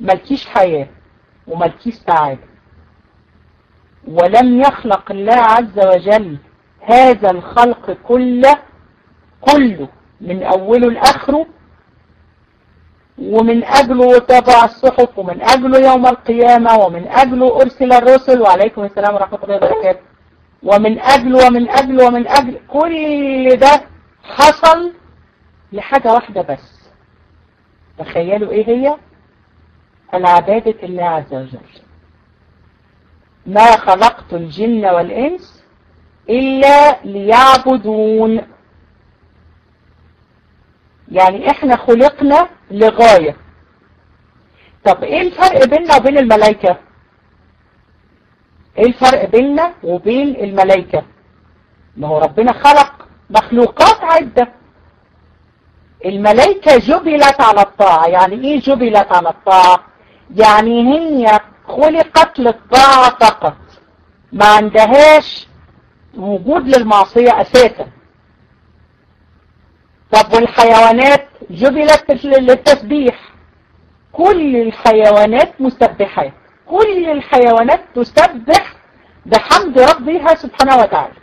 ملكيش حياة وملكيش سعادة ولم يخلق الله عز وجل هذا الخلق كله كله من أوله لآخره ومن أجله تبع الصحف ومن أجله يوم القيامة ومن أجله أرسل الرسل وعليكم السلام ورحمة الله وبركاته ومن أجله ومن أجله ومن أجل كل ده حصل لحاجة واحدة بس تخيلوا ايه هي العبادة الله عز وجل ما خلقت الجن والإنس إلا ليعبدون يعني احنا خلقنا لغاية طب ايه الفرق بيننا وبين الملائكة ايه الفرق بيننا وبين الملائكة ما هو ربنا خلق مخلوقات عدة الملائكة جبلت على الطاعة يعني ايه جبلت على الطاعة يعني هي خلقت للطاعة فقط ما عندهاش وجود للمعصية اساسا طب والحيوانات جبلت للتسبيح كل الحيوانات مسبحات كل الحيوانات تسبح بحمد ربها سبحانه وتعالى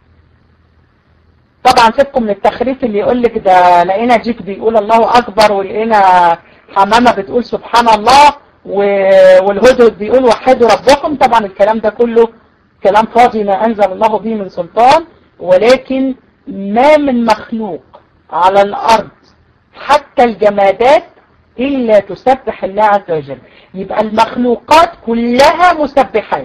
طبعا سيبكم من التخريف اللي يقول لك ده لقينا جيك بيقول الله اكبر ولقينا حمامة بتقول سبحان الله والهدهد بيقول وحدوا ربكم طبعا الكلام ده كله كلام فاضي ما انزل الله به من سلطان ولكن ما من مخلوق على الارض حتى الجمادات إلا تسبح الله عز وجل يبقى المخلوقات كلها مسبحات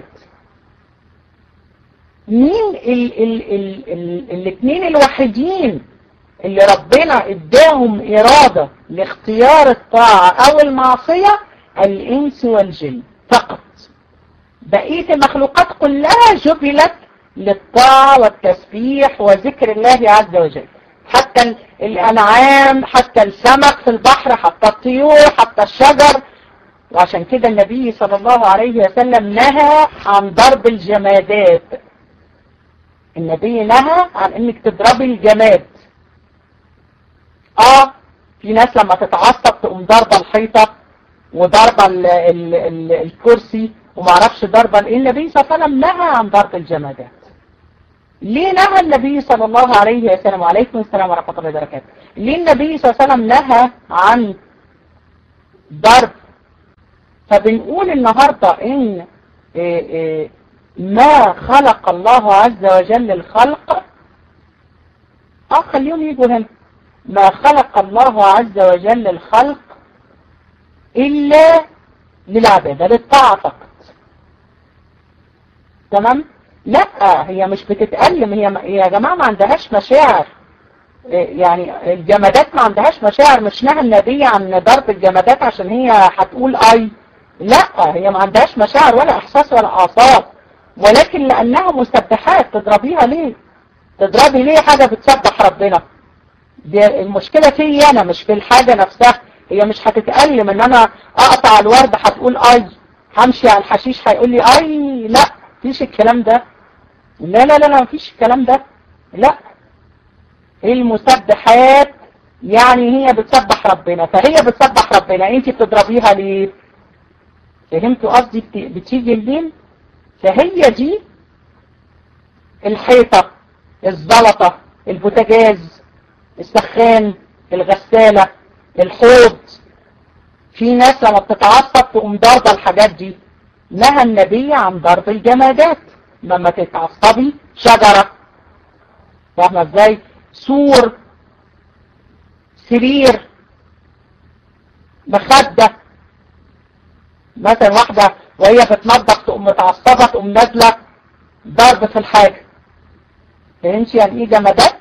مين ال ال ال ال الاثنين الوحيدين اللي ربنا اداهم إرادة لاختيار الطاعة أو المعصية الإنس والجن فقط بقية المخلوقات كلها جبلت للطاعة والتسبيح وذكر الله عز وجل حتى الأنعام حتى السمك في البحر حتى الطيور حتى الشجر وعشان كده النبي صلى الله عليه وسلم نهى عن ضرب الجمادات النبي نهى عن انك تضربي الجماد اه في ناس لما تتعصب تقوم ضربة الحيطة وضربة ال ال ال الكرسي ومعرفش ضربة ايه النبي صلى الله عليه وسلم نهى عن ضرب الجمادات ليه نهى النبي صلى الله عليه وسلم وعليكم السلام ورحمة الله وبركاته ليه النبي صلى الله عليه وسلم نهى عن ضرب فبنقول النهاردة ان إيه إيه ما خلق الله عز وجل الخلق اه خليهم يجوا هنا ما خلق الله عز وجل الخلق إلا للعبادة للطاعة فقط تمام لا هي مش بتتألم هي يا جماعة ما عندهاش مشاعر يعني الجمادات ما عندهاش مشاعر مش نهى النبي عن ضرب الجمادات عشان هي هتقول اي لا هي ما عندهاش مشاعر ولا احساس ولا اعصاب ولكن لانها مسبحات تضربيها ليه تضربي ليه حاجة بتسبح ربنا دي المشكلة فيا انا مش في الحاجة نفسها هي مش هتتألم ان انا اقطع الورد هتقول اي همشي على الحشيش هيقول لي اي لا مفيش الكلام ده لا لا لا لا مفيش الكلام ده لا المسبحات يعني هي بتسبح ربنا فهي بتسبح ربنا انت بتضربيها ليه فهمتوا قصدي بتيجي منين فهي دي الحيطة الزلطة البوتاجاز السخان الغسالة الحوض في ناس لما بتتعصب تقوم ضاربة الحاجات دي نهى النبي عن ضرب الجمادات لما تتعصبي شجرة فاهمة ازاي سور سرير مخدة مثلا واحدة وهي بتنظف تقوم متعصبة تقوم نازلة ضرب في الحاجة فهمتي يعني ايه جمادات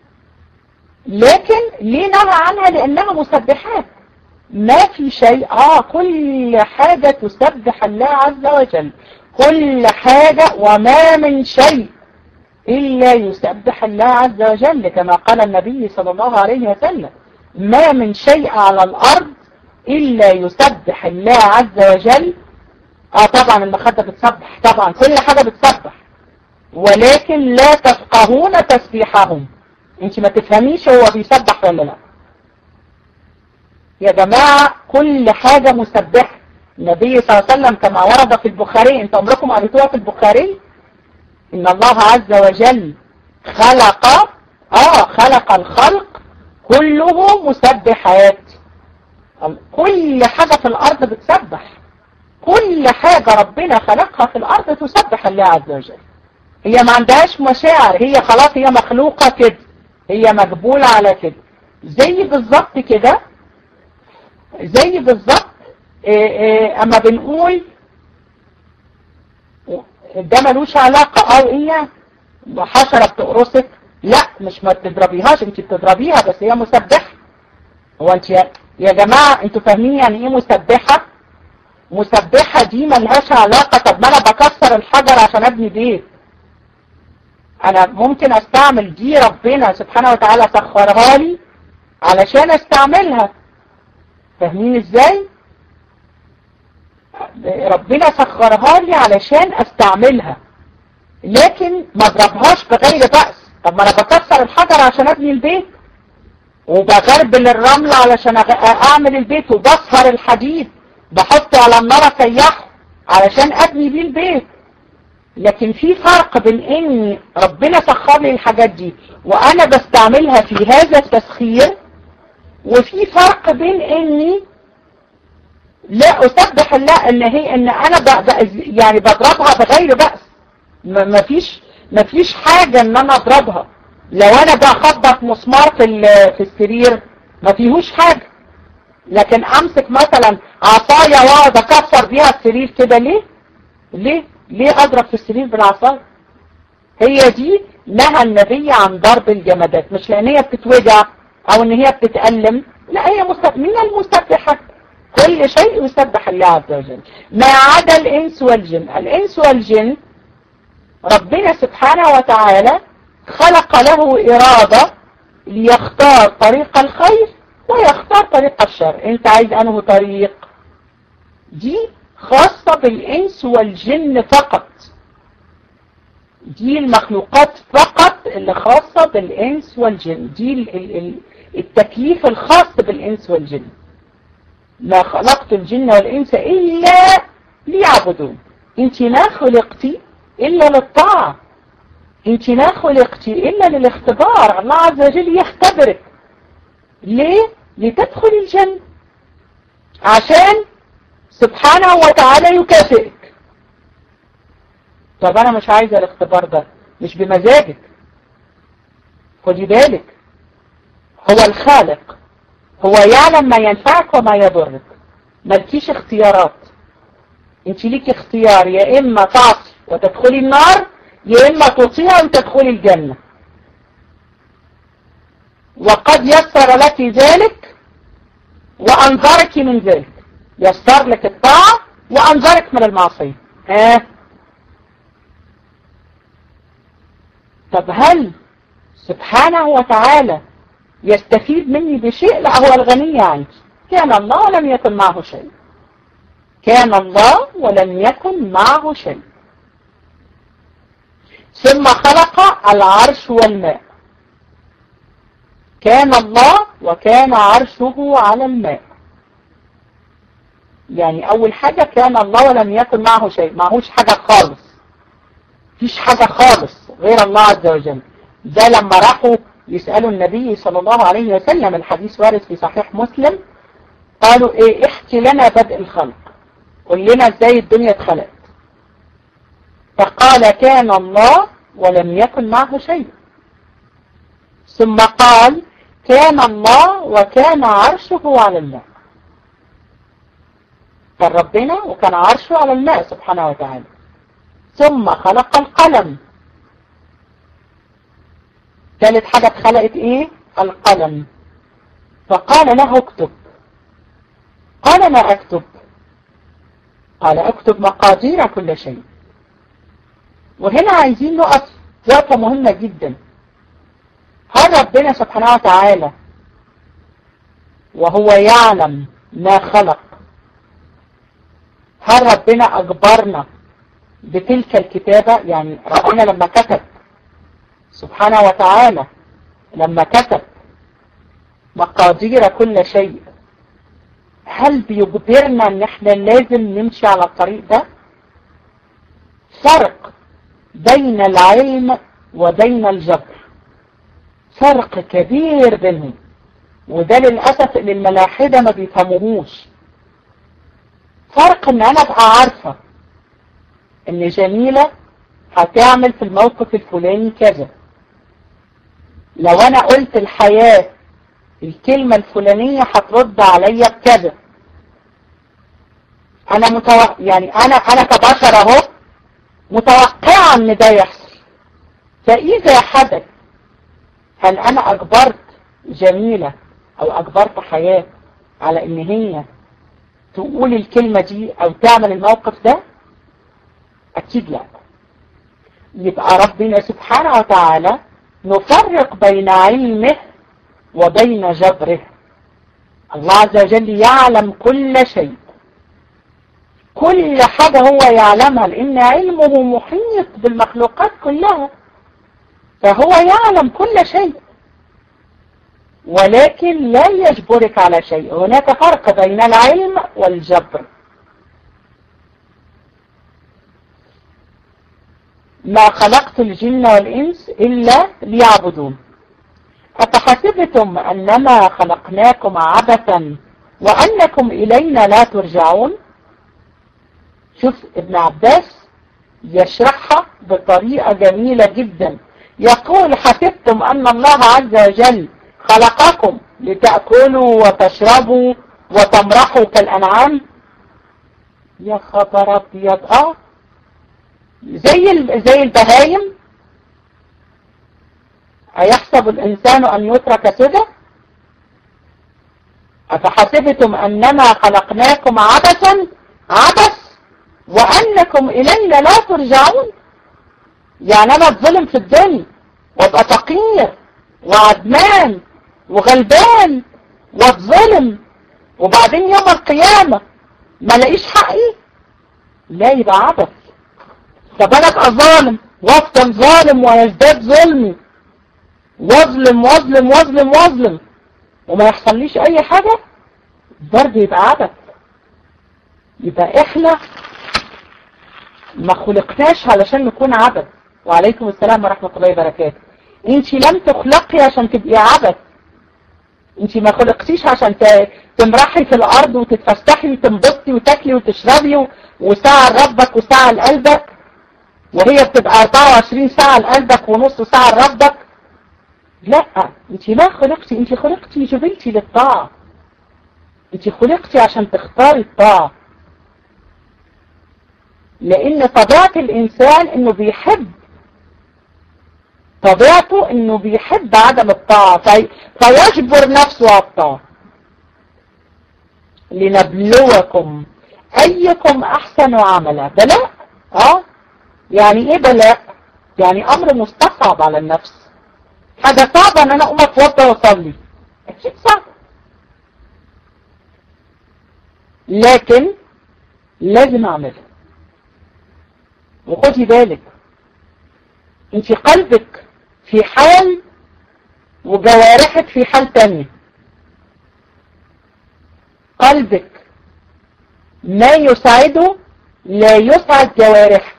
لكن ليه نهى عنها لانها مسبحات ما في شيء اه كل حاجة تسبح الله عز وجل كل حاجة وما من شيء إلا يسبح الله عز وجل كما قال النبي صلى الله عليه وسلم ما من شيء على الأرض إلا يسبح الله عز وجل اه طبعا المخدة بتسبح طبعا كل حاجة بتسبح ولكن لا تفقهون تسبيحهم انت ما تفهميش هو بيسبح ولا لا يا جماعة كل حاجة مسبحة النبي صلى الله عليه وسلم كما ورد في البخاري انت عمركم قريتوها في البخاري ان الله عز وجل خلق اه خلق الخلق كله مسبحات كل حاجة في الارض بتسبح كل حاجة ربنا خلقها في الارض تسبح الله عز وجل هي ما عندهاش مشاعر هي خلاص هي مخلوقة كده هي مجبولة على كده زي بالظبط كده زي بالظبط اما بنقول ده ملوش علاقة او هي حشرة بتقرصك لا مش ما تضربيهاش انت بتضربيها بس هي مسبحة هو انت يا, يا جماعة انتوا فاهمين يعني ايه مسبحة مسبحة دي ملهاش علاقة طب ما انا بكسر الحجر عشان ابني بيت انا ممكن استعمل دي ربنا سبحانه وتعالى سخرها لي علشان استعملها فاهمين ازاي ربنا سخرها لي علشان استعملها لكن ما اضربهاش بغير بأس طب ما انا بكسر الحجر عشان ابني البيت وبغربل الرمل علشان اعمل البيت وبصهر الحديد بحطه على النار اسيحه علشان ابني بيه البيت لكن في فرق بين ان ربنا سخر لي الحاجات دي وانا بستعملها في هذا التسخير وفي فرق بين اني لا اسبح الله ان هي ان انا يعني بضربها بغير بأس مفيش مفيش حاجة ان انا اضربها لو انا بخبط مسمار في في السرير ما فيهوش حاجة لكن امسك مثلا عصاية واقعد اكسر بيها السرير كده ليه ليه ليه اضرب في السرير بالعصاية هي دي نهى النبي عن ضرب الجمادات مش لان هي بتتوجع او ان هي بتتألم لا هي من المسبحات كل شيء يسبح الله عز وجل ما عدا الانس والجن الانس والجن ربنا سبحانه وتعالى خلق له ارادة ليختار طريق الخير ويختار طريق الشر انت عايز انه طريق دي خاصة بالإنس والجن فقط دي المخلوقات فقط اللي خاصة بالإنس والجن دي التكليف الخاص بالإنس والجن ما خلقت الجن والإنس إلا ليعبدون انت ما خلقتي إلا للطاعة انت ما خلقتي إلا للاختبار الله عز وجل يختبرك ليه؟ لتدخل الجنة عشان سبحانه وتعالى يكافئك طب انا مش عايزة الاختبار ده مش بمزاجك خدي بالك هو الخالق هو يعلم ما ينفعك وما يضرك مالكيش اختيارات انت ليك اختيار يا اما تعصي وتدخلي النار يا اما تطيع وتدخلي الجنة وقد يسر لك ذلك وانظرك من ذلك يسر لك الطاعة وأنظرك من المعصية ها طب هل سبحانه وتعالى يستفيد مني بشيء لا هو الغني عني كان الله ولم يكن معه شيء كان الله ولم يكن معه شيء ثم خلق العرش والماء كان الله وكان عرشه على الماء يعني اول حاجة كان الله ولم يكن معه شيء معهوش حاجة خالص فيش حاجة خالص غير الله عز وجل ده لما راحوا يسألوا النبي صلى الله عليه وسلم الحديث وارد في صحيح مسلم قالوا ايه احكي لنا بدء الخلق قل لنا ازاي الدنيا اتخلقت فقال كان الله ولم يكن معه شيء ثم قال كان الله وكان عرشه على الماء كان ربنا وكان عرشه على الماء سبحانه وتعالى ثم خلق القلم ثالث حاجة اتخلقت ايه القلم فقال له اكتب قال ما اكتب قال اكتب مقادير كل شيء وهنا عايزين نقف وقفة مهمة جدا هل ربنا سبحانه وتعالى وهو يعلم ما خلق هل ربنا أجبرنا بتلك الكتابة يعني ربنا لما كتب سبحانه وتعالى لما كتب مقادير كل شيء هل بيجبرنا ان احنا لازم نمشي على الطريق ده فرق بين العلم وبين الجبر فرق كبير بينهم وده للأسف اللي الملاحدة ما بيفهموهوش فرق ان انا ابقى عارفة ان جميلة هتعمل في الموقف الفلاني كذا لو انا قلت الحياة الكلمة الفلانية هترد عليا بكذا انا متوقع يعني انا انا كبشر اهو متوقعة ان ده يحصل فاذا حدث هل انا اجبرت جميلة او اجبرت حياة على ان هي تقول الكلمة دي او تعمل الموقف ده اكيد لا يبقى ربنا سبحانه وتعالى نفرق بين علمه وبين جبره الله عز وجل يعلم كل شيء كل حاجة هو يعلمها لأن علمه محيط بالمخلوقات كلها فهو يعلم كل شيء ولكن لا يجبرك على شيء هناك فرق بين العلم والجبر ما خلقت الجن والإنس إلا ليعبدون أفحسبتم أنما خلقناكم عبثا وأنكم إلينا لا ترجعون شوف ابن عباس يشرحها بطريقة جميلة جدا يقول حسبتم أن الله عز وجل خلقكم لتأكلوا وتشربوا وتمرحوا كالأنعام يا خبر أبيض اه زي زي البهايم أيحسب الإنسان أن يترك سدى أفحسبتم أنما خلقناكم عبثا عبث وأنكم إلينا لا ترجعون يعني أنا اتظلم في الدنيا وابقى فقير وعدمان وغلبان واتظلم وبعدين يوم القيامة ما لاقيش حقي لا يبقى عبث طب انا ابقى ظالم وافضل ظالم ويزداد ظلمي واظلم واظلم واظلم واظلم وما يحصليش اي حاجة برضه يبقى عبث يبقى احنا ما خلقناش علشان نكون عبث وعليكم السلام ورحمة الله وبركاته انت لم تخلقي عشان تبقي عبث انت ما خلقتيش عشان تمرحي في الارض وتتفسحي وتنبسطي وتاكلي وتشربي وساعة لربك وساعة لقلبك وهي بتبقى 24 ساعة لقلبك ونص ساعة لربك لا انت ما خلقتي انت خلقتي جبلتي للطاعة انت خلقتي عشان تختاري الطاعة لان طبيعة الانسان انه بيحب طبيعته انه بيحب عدم الطاعة في... فيجبر نفسه على الطاعة لنبلوكم ايكم احسن عملا بلاء اه يعني ايه بلاء يعني امر مستصعب على النفس حاجة صعبة ان انا اقوم اتوضى واصلي اكيد صعب لكن لازم اعملها وخدي بالك انت قلبك في حال وجوارحك في حال تانية قلبك ما يسعده لا يسعد جوارحك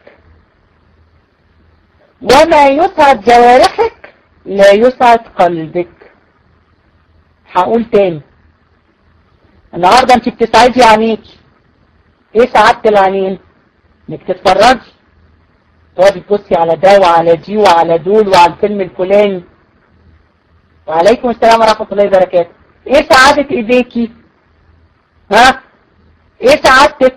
وما يسعد جوارحك لا يسعد قلبك هقول تاني النهاردة انت بتسعدي عينيك ايه سعادة العينين انك تتفرجي تقعدي تبصي على ده وعلى دي وعلى دول وعلى الفيلم الفلاني وعليكم السلام ورحمة الله وبركاته ايه سعادة ايديكي ها ايه سعادتك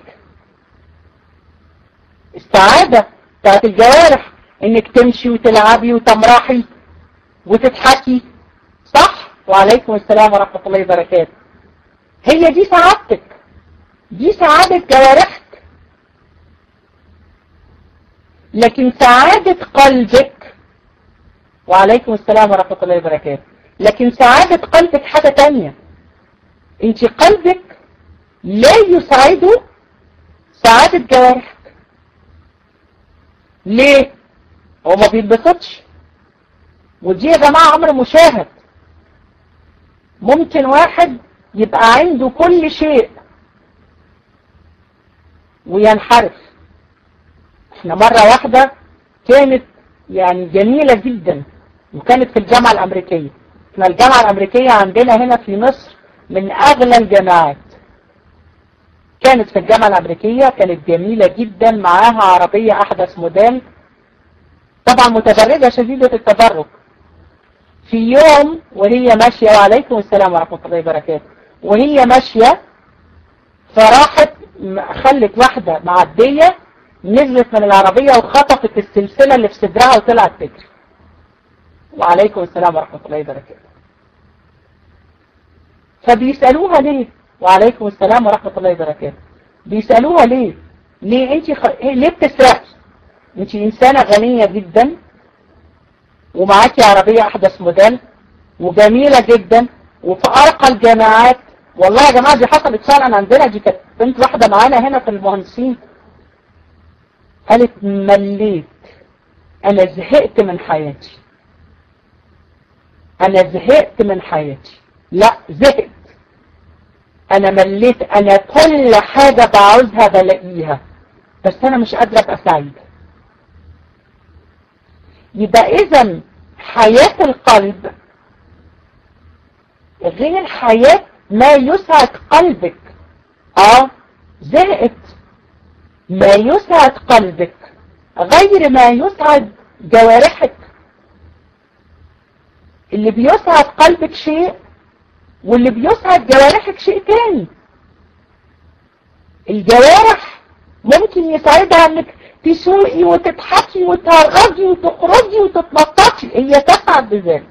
السعادة بتاعت الجوارح انك تمشي وتلعبي وتمرحي وتضحكي صح وعليكم السلام ورحمة الله وبركاته هي دي سعادتك دي سعادة جوارحك لكن سعادة قلبك وعليكم السلام ورحمة الله وبركاته لكن سعادة قلبك حاجة تانية انت قلبك لا يسعده سعادة جوارحك ليه هو ما بيتبسطش ودي يا جماعة امر مشاهد ممكن واحد يبقى عنده كل شيء وينحرف احنا مرة واحدة كانت يعني جميلة جدا وكانت في الجامعة الأمريكية احنا الجامعة الأمريكية عندنا هنا في مصر من أغلى الجامعات كانت في الجامعة الأمريكية كانت جميلة جدا معاها عربية أحدث موديل طبعا متدرجة شديدة التدرج في يوم وهي ماشية وعليكم السلام ورحمة الله وبركاته وهي ماشية فراحت خلت واحدة معدية نزلت من العربية وخطفت السلسلة اللي في صدرها وطلعت تجري وعليكم السلام ورحمة الله وبركاته فبيسألوها ليه وعليكم السلام ورحمة الله وبركاته بيسألوها ليه ليه انت خ... ليه بتسرقي انت انسانة غنية جدا ومعاكي عربية احدث موديل وجميلة جدا وفي ارقى الجامعات والله يا جماعة دي حصلت فعلا عندنا دي كانت بنت واحدة معانا هنا في المهندسين قالت مليت انا زهقت من حياتي انا زهقت من حياتي لا زهقت انا مليت انا كل حاجة بعوزها بلاقيها بس انا مش قادرة ابقى سعيدة يبقى اذا حياة القلب غير حياة ما يسعد قلبك اه زهقت ما يسعد قلبك غير ما يسعد جوارحك اللي بيسعد قلبك شيء واللي بيسعد جوارحك شيء تاني الجوارح ممكن يسعدها انك تسوقي وتضحكي وتهرجي وتخرجي وتتنططي هي تسعد بذلك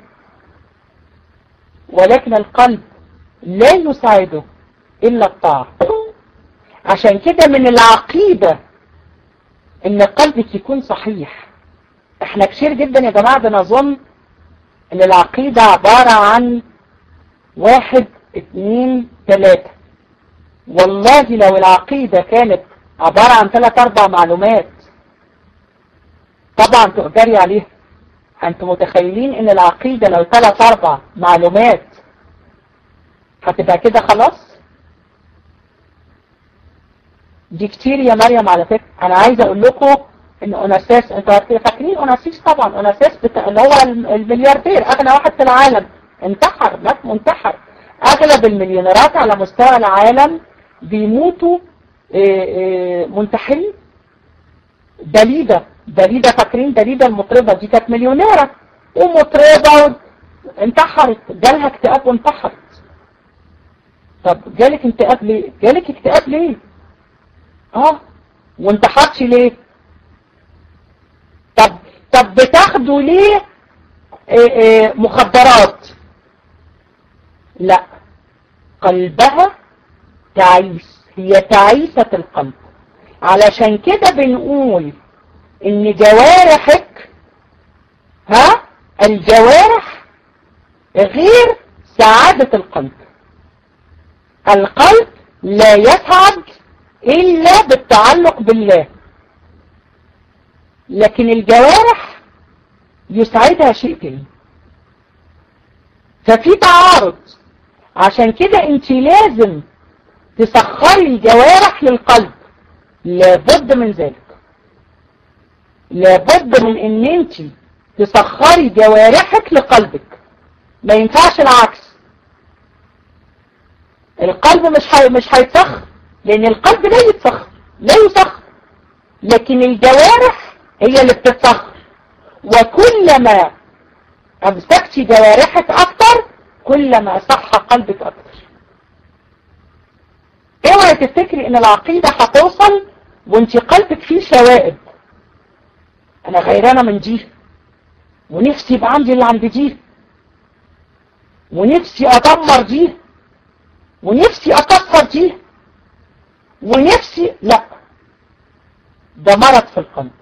ولكن القلب لا يساعده الا الطاعة عشان كده من العقيدة ان قلبك يكون صحيح احنا كتير جدا يا جماعة بنظن ان العقيدة عبارة عن واحد اتنين تلاتة والله لو العقيدة كانت عبارة عن ثلاث اربع معلومات طبعا تقدري عليها انتم متخيلين ان العقيدة لو ثلاث اربع معلومات هتبقى كده خلاص دي كتير يا مريم على فكرة انا عايزة اقول لكم ان اوناسيس انتوا فاكرين اوناسيس طبعا اوناسيس بتا... اللي هو الملياردير اغنى واحد في العالم انتحر مات منتحر اغلب المليونيرات على مستوى العالم بيموتوا إيه إيه منتحرين دليدة دليدة فاكرين دليدة المطربة دي كانت مليونيرة ومطربة انتحرت جالها اكتئاب وانتحرت طب جالك اكتئاب ليه جالك اكتئاب ليه اه وانتحرتش ليه طب طب بتاخدوا ليه إيه إيه مخدرات لا قلبها تعيس هي تعيسة القلب علشان كده بنقول ان جوارحك ها الجوارح غير سعادة القلب القلب لا يسعد الا بالتعلق بالله لكن الجوارح يسعدها شيء تاني ففي تعارض عشان كده انت لازم تسخري الجوارح للقلب لابد من ذلك لابد من ان انت تسخري جوارحك لقلبك ما ينفعش العكس القلب مش هي مش هيتسخر لان القلب لا يتسخر لا يسخر لكن الجوارح هي اللي بتتسخر وكلما امسكتي جوارحك اكتر كلما صح قلبك اكتر اوعي تفتكري ان العقيدة هتوصل وانت قلبك فيه شوائب انا غيرانة من دي ونفسي يبقى عندي اللي عند دي ونفسي ادمر دي ونفسي اكسر دي ونفسي لا ده مرض في القلب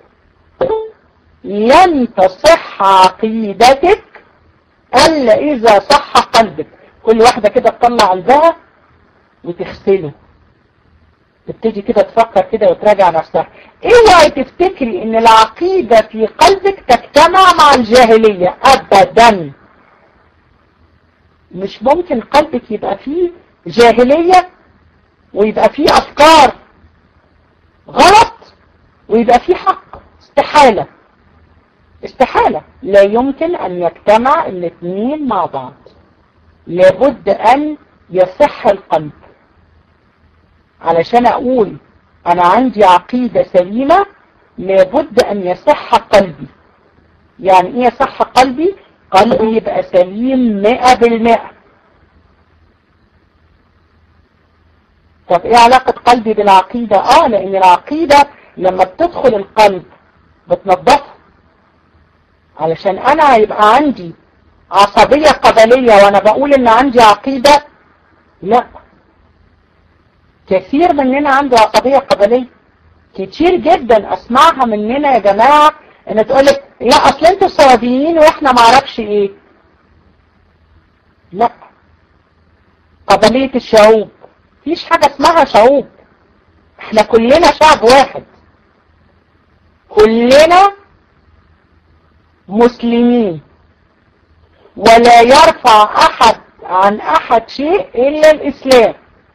لن تصح عقيدتك الا اذا صح قلبك كل واحدة كده تطلع قلبها وتغسله تبتدي كده تفكر كده وتراجع نفسها اوعي تفتكري ان العقيدة في قلبك تجتمع مع الجاهلية ابدا مش ممكن قلبك يبقى فيه جاهلية ويبقى فيه افكار ويبقى في حق استحالة استحالة لا يمكن أن يجتمع الاثنين مع بعض لابد أن يصح القلب علشان أقول أنا عندي عقيدة سليمة لابد أن يصح قلبي يعني إيه يصح قلبي قلبي يبقى سليم مئة بالمئة طب إيه علاقة قلبي بالعقيدة آه لأن العقيدة لما بتدخل القلب بتنظفه علشان أنا يبقى عندي عصبية قبلية وأنا بقول إن عندي عقيدة لا كثير مننا عنده عصبية قبلية كتير جدا اسمعها مننا يا جماعة ان تقولك لا اصل انتوا سعوديين واحنا معرفش ايه لا قبلية الشعوب مفيش حاجة اسمها شعوب احنا كلنا شعب واحد كلنا مسلمين ولا يرفع احد عن احد شيء الا الاسلام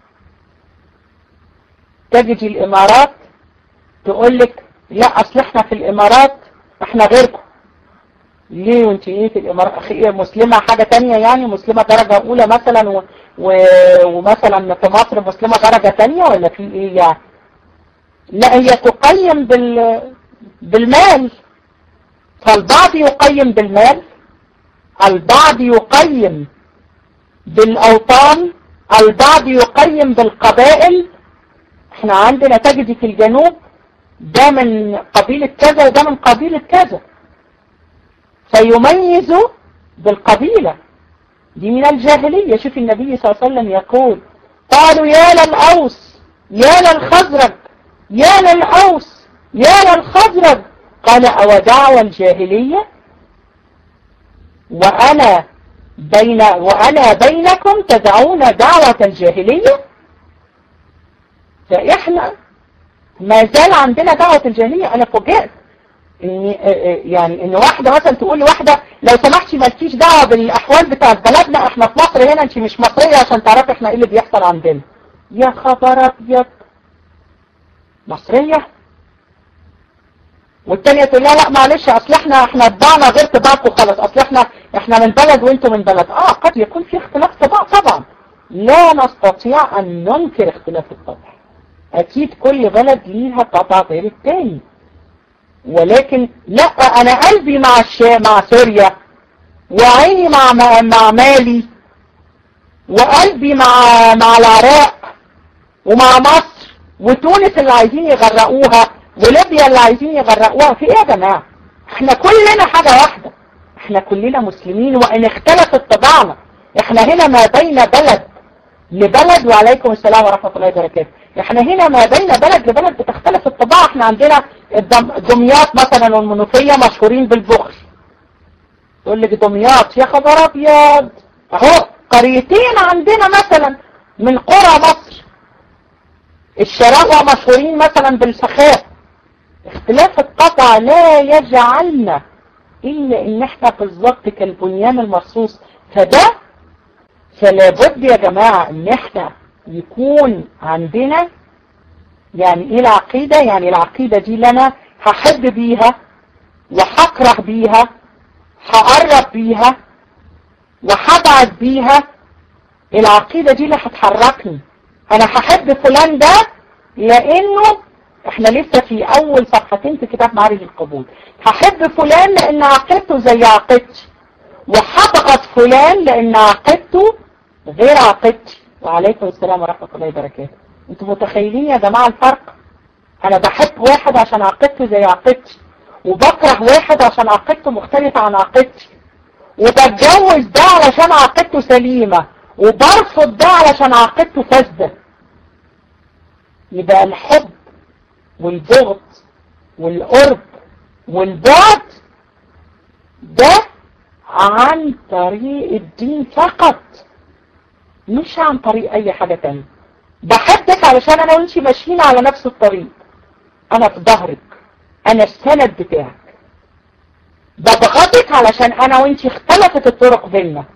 تجد الامارات تقول لك لا اصل احنا في الامارات احنا غيركم ليه وانت ايه في الامارات اخي مسلمة حاجة تانية يعني مسلمة درجة اولى مثلا و... و... ومثلا في مصر مسلمة درجة تانية ولا في ايه يعني لا هي تقيم بال... بالمال فالبعض يقيم بالمال البعض يقيم بالاوطان البعض يقيم بالقبائل احنا عندنا تجد في الجنوب ده من قبيلة كذا وده من قبيلة كذا فيميزوا بالقبيلة دي من الجاهلية شوف النبي صلى الله عليه وسلم يقول قالوا يا للأوس يا للخزرج يا للأوس يا للخزرج قال أو دعوة الجاهلية وأنا بين وأنا بينكم تدعون دعوة الجاهلية فإحنا ما زال عندنا دعوة الجاهلية أنا فوجئت إن يعني إن واحدة مثلا تقول لواحدة لو سمحتي مالكيش دعوة بالأحوال بتاعت بلدنا إحنا في مصر هنا أنت مش مصرية عشان تعرفي إحنا إيه اللي بيحصل عندنا يا خبر أبيض مصرية والتانية تقول لها لا معلش اصل احنا احنا طباعنا غير طباعكم خلاص اصل احنا احنا من بلد وانتم من بلد اه قد يكون في اختلاف طباع طبعا لا نستطيع ان ننكر اختلاف الطبع اكيد كل بلد ليها طبع غير التاني ولكن لا انا قلبي مع الشام مع سوريا وعيني مع مع مالي وقلبي مع مع العراق ومع مصر وتونس اللي عايزين يغرقوها وليبيا اللي عايزين يغرقوها في ايه يا جماعة احنا كلنا حاجة واحدة احنا كلنا مسلمين وان اختلفت طبعنا احنا هنا ما بين بلد لبلد وعليكم السلام ورحمة الله وبركاته احنا هنا ما بين بلد لبلد بتختلف الطباع احنا عندنا دمياط مثلا والمنوفية مشهورين بالبخل يقول لك دمياط يا خبر ابيض اهو قريتين عندنا مثلا من قرى مصر الشراوة مشهورين مثلا بالسخاء اختلاف القطع لا يجعلنا إلا إن احنا بالظبط كالبنيان المرصوص فده فلا بد يا جماعة إن احنا يكون عندنا يعني إيه العقيدة يعني العقيدة دي اللي أنا هحب بيها وهكره بيها هقرب بيها وهبعد بيها العقيدة دي اللي هتحركني أنا هحب فلان ده لأنه احنا لسه في اول صفحتين في كتاب معارج القبول هحب فلان لان عقيدته زي عقيدتي وهبغض فلان لان عقيدته غير عقيدتي وعليكم السلام ورحمة الله وبركاته انتوا متخيلين يا جماعة الفرق انا بحب واحد عشان عقيدته زي عقيدتي وبكره واحد عشان عقيدته مختلفة عن عقيدتي وبتجوز ده علشان عقيدته سليمة وبرفض ده علشان عقيدته فاسدة يبقى الحب والبغض والقرب والبعد ده عن طريق الدين فقط مش عن طريق اي حاجة تانية بحبك علشان انا وانتي ماشيين على نفس الطريق انا في ظهرك انا السند بتاعك ببغضك علشان انا وانتي اختلفت الطرق بينا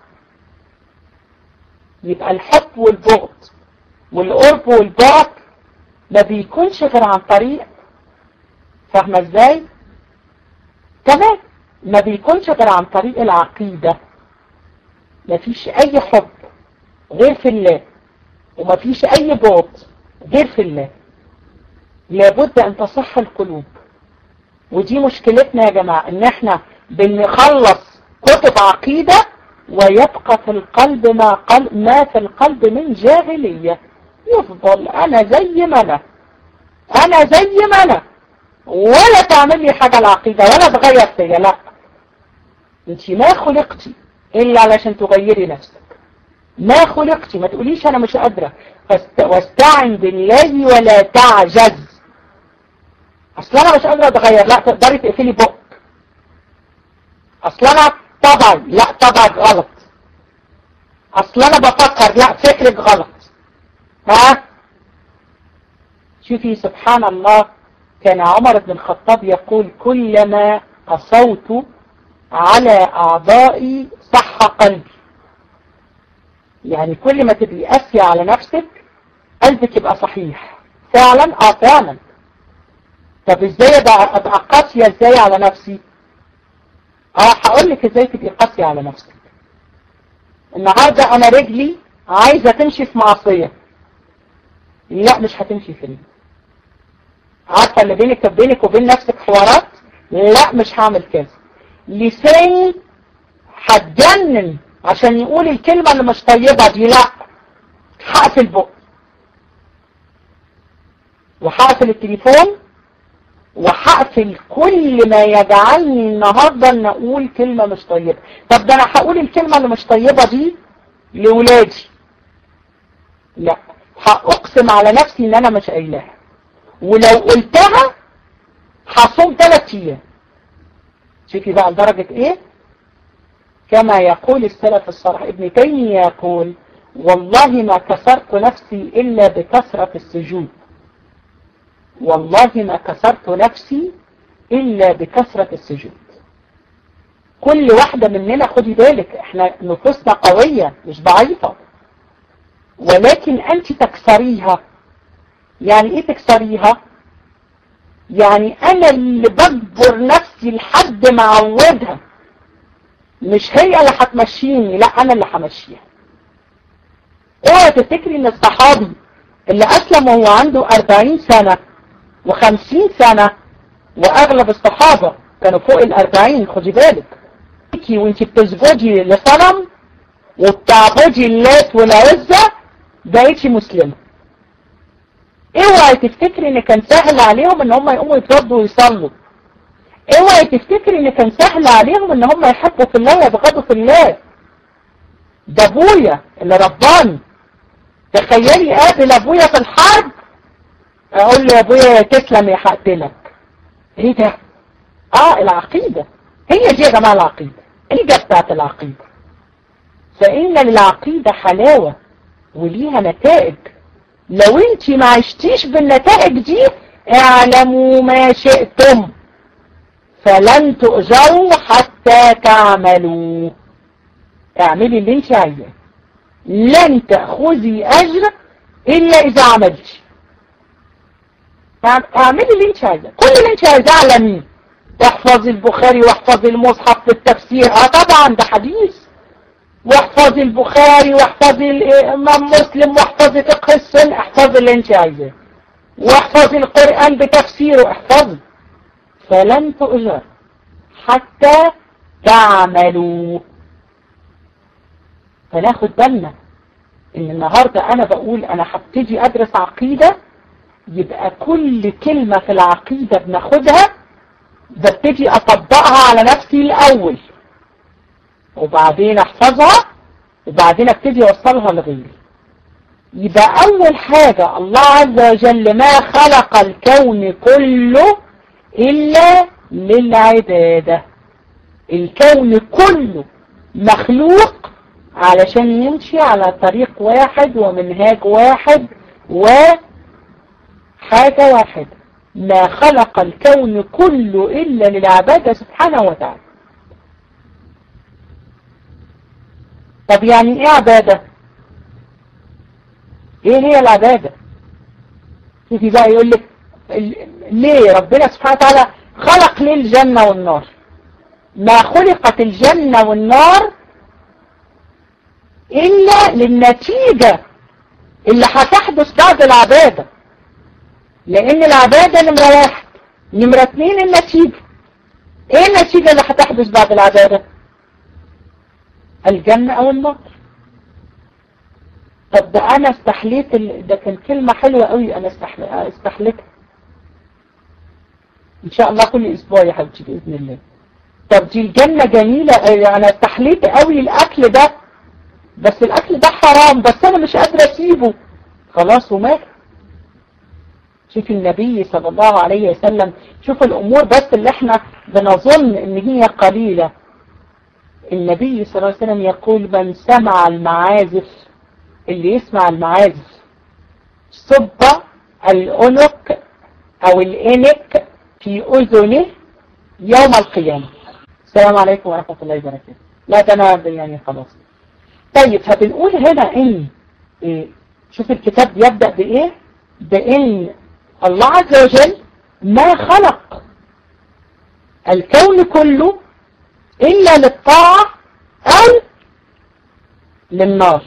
يبقى الحب والبغض والقرب والبعد ما بيكونش غير عن طريق فاهمة ازاي كمان ما بيكونش غير عن طريق العقيدة مفيش اي حب غير في الله ومفيش اي بغض غير في الله لابد ان تصح القلوب ودي مشكلتنا يا جماعة ان احنا بنخلص كتب عقيدة ويبقى في القلب ما, قل ما في القلب من جاهلية يفضل انا زي ما انا انا زي ما انا ولا تعمل لي حاجة العقيدة ولا تغير فيا لا انت ما خلقتي الا علشان تغيري نفسك ما خلقتي ما تقوليش انا مش قادرة واستعن بالله ولا تعجز اصل انا مش قادرة اتغير لا تقدري تقفلي بقك اصل انا طبعي لا طبعك غلط اصل انا بفكر لا فكرك غلط ها شوفي سبحان الله كان عمر بن الخطاب يقول كلما قصوت على اعضائي صح قلبي يعني كل ما تبقي قاسية على نفسك قلبك يبقى صحيح فعلا اه فعلا طب ازاي ابقى قاسية ازاي على نفسي اه هقول لك ازاي تبقي قاسية على نفسك النهاردة انا رجلي عايزة تمشي في معصية لا مش هتمشي فيه عارفة اللي بينك وبينك وبين نفسك حوارات لا مش هعمل كذا لساني هتجنن عشان يقول الكلمة اللي مش طيبة دي لا هقفل بق وهقفل التليفون وهقفل كل ما يجعلني النهاردة ان اقول كلمة مش طيبة طب ده انا هقول الكلمة اللي مش طيبة دي لولادي لا هأقسم على نفسي ان انا مش قايلاها ولو قلتها هصوم ثلاث ايام شوفي بقى لدرجة ايه كما يقول السلف الصالح ابن تيمية يقول والله ما كسرت نفسي إلا بكثرة السجود والله ما كسرت نفسي إلا بكثرة السجود كل واحدة مننا خدي بالك احنا نفوسنا قوية مش ضعيفة ولكن انت تكسريها يعني ايه تكسريها يعني انا اللي بجبر نفسي لحد ما اعودها مش هي اللي هتمشيني لا انا اللي همشيها اوعى تفتكري ان الصحابي اللي اسلم وهو عنده 40 سنة و50 سنة واغلب الصحابة كانوا فوق ال 40 خدي بالك وانت بتسجدي لصنم وبتعبدي اللات والعزة بقيتي مسلمة اوعي تفتكري ان كان سهل عليهم ان هم يقوموا يتوضوا ويصلوا اوعي تفتكري ان كان سهل عليهم ان هم يحبوا في الله ويبغضوا في الله ده ابويا اللي رباني تخيلي قابل ابويا في الحرب اقول له يا ابويا تسلم يا هقتلك ايه ده اه العقيدة هي دي يا جماعة العقيدة هي بتاعت العقيدة فإن للعقيدة حلاوة وليها نتائج لو انت ما عشتيش بالنتائج دي اعلموا ما شئتم فلن تؤجروا حتى تعملوا اعملي اللي انت عايزاه لن تأخذي اجر الا اذا عملتي اعملي اللي انت عايزاه كل اللي انت عايزاه اعلميه واحفظي البخاري واحفظي المصحف في التفسير اه طبعا ده حديث واحفظي البخاري واحفظي الامام مسلم واحفظي فقه السنة احفظي اللي انت عايزاه واحفظي القرآن بتفسيره احفظي فلن تؤجر حتى تعملوا فناخد بالنا ان النهاردة انا بقول انا هبتدي ادرس عقيدة يبقى كل كلمة في العقيدة بناخدها ببتدي اطبقها على نفسي الاول وبعدين احفظها وبعدين ابتدي اوصلها لغيري يبقى اول حاجة الله عز وجل ما خلق الكون كله الا للعبادة الكون كله مخلوق علشان يمشي على طريق واحد ومنهاج واحد وحاجة واحدة ما خلق الكون كله إلا للعبادة سبحانه وتعالى طب يعني ايه عبادة ايه هي العبادة شوفي بقى يقول لك ليه ربنا سبحانه وتعالى خلق ليه الجنة والنار ما خلقت الجنة والنار إلا للنتيجة اللي هتحدث بعد العبادة لأن العبادة نمرة واحد نمرة اتنين النتيجة ايه النتيجة اللي هتحدث بعد العبادة الجنة او النار طب ده انا استحليت ال... ده كان كلمة حلوة قوي انا استحل... استحلتها ان شاء الله كل اسبوع يا حبيبتي باذن الله طب دي الجنة جميلة انا استحليت قوي الاكل ده بس الاكل ده حرام بس انا مش قادرة اسيبه خلاص ومات شوف النبي صلى الله عليه وسلم شوف الامور بس اللي احنا بنظن ان هي قليلة النبي صلى الله عليه وسلم يقول من سمع المعازف اللي يسمع المعازف صب الأنك أو الإنك في أذنه يوم القيامة السلام عليكم ورحمة الله وبركاته لا ده أنا يعني خلاص طيب فبنقول هنا إن إيه شوف الكتاب يبدأ بإيه بإن الله عز وجل ما خلق الكون كله إلا للطاعة أو للنار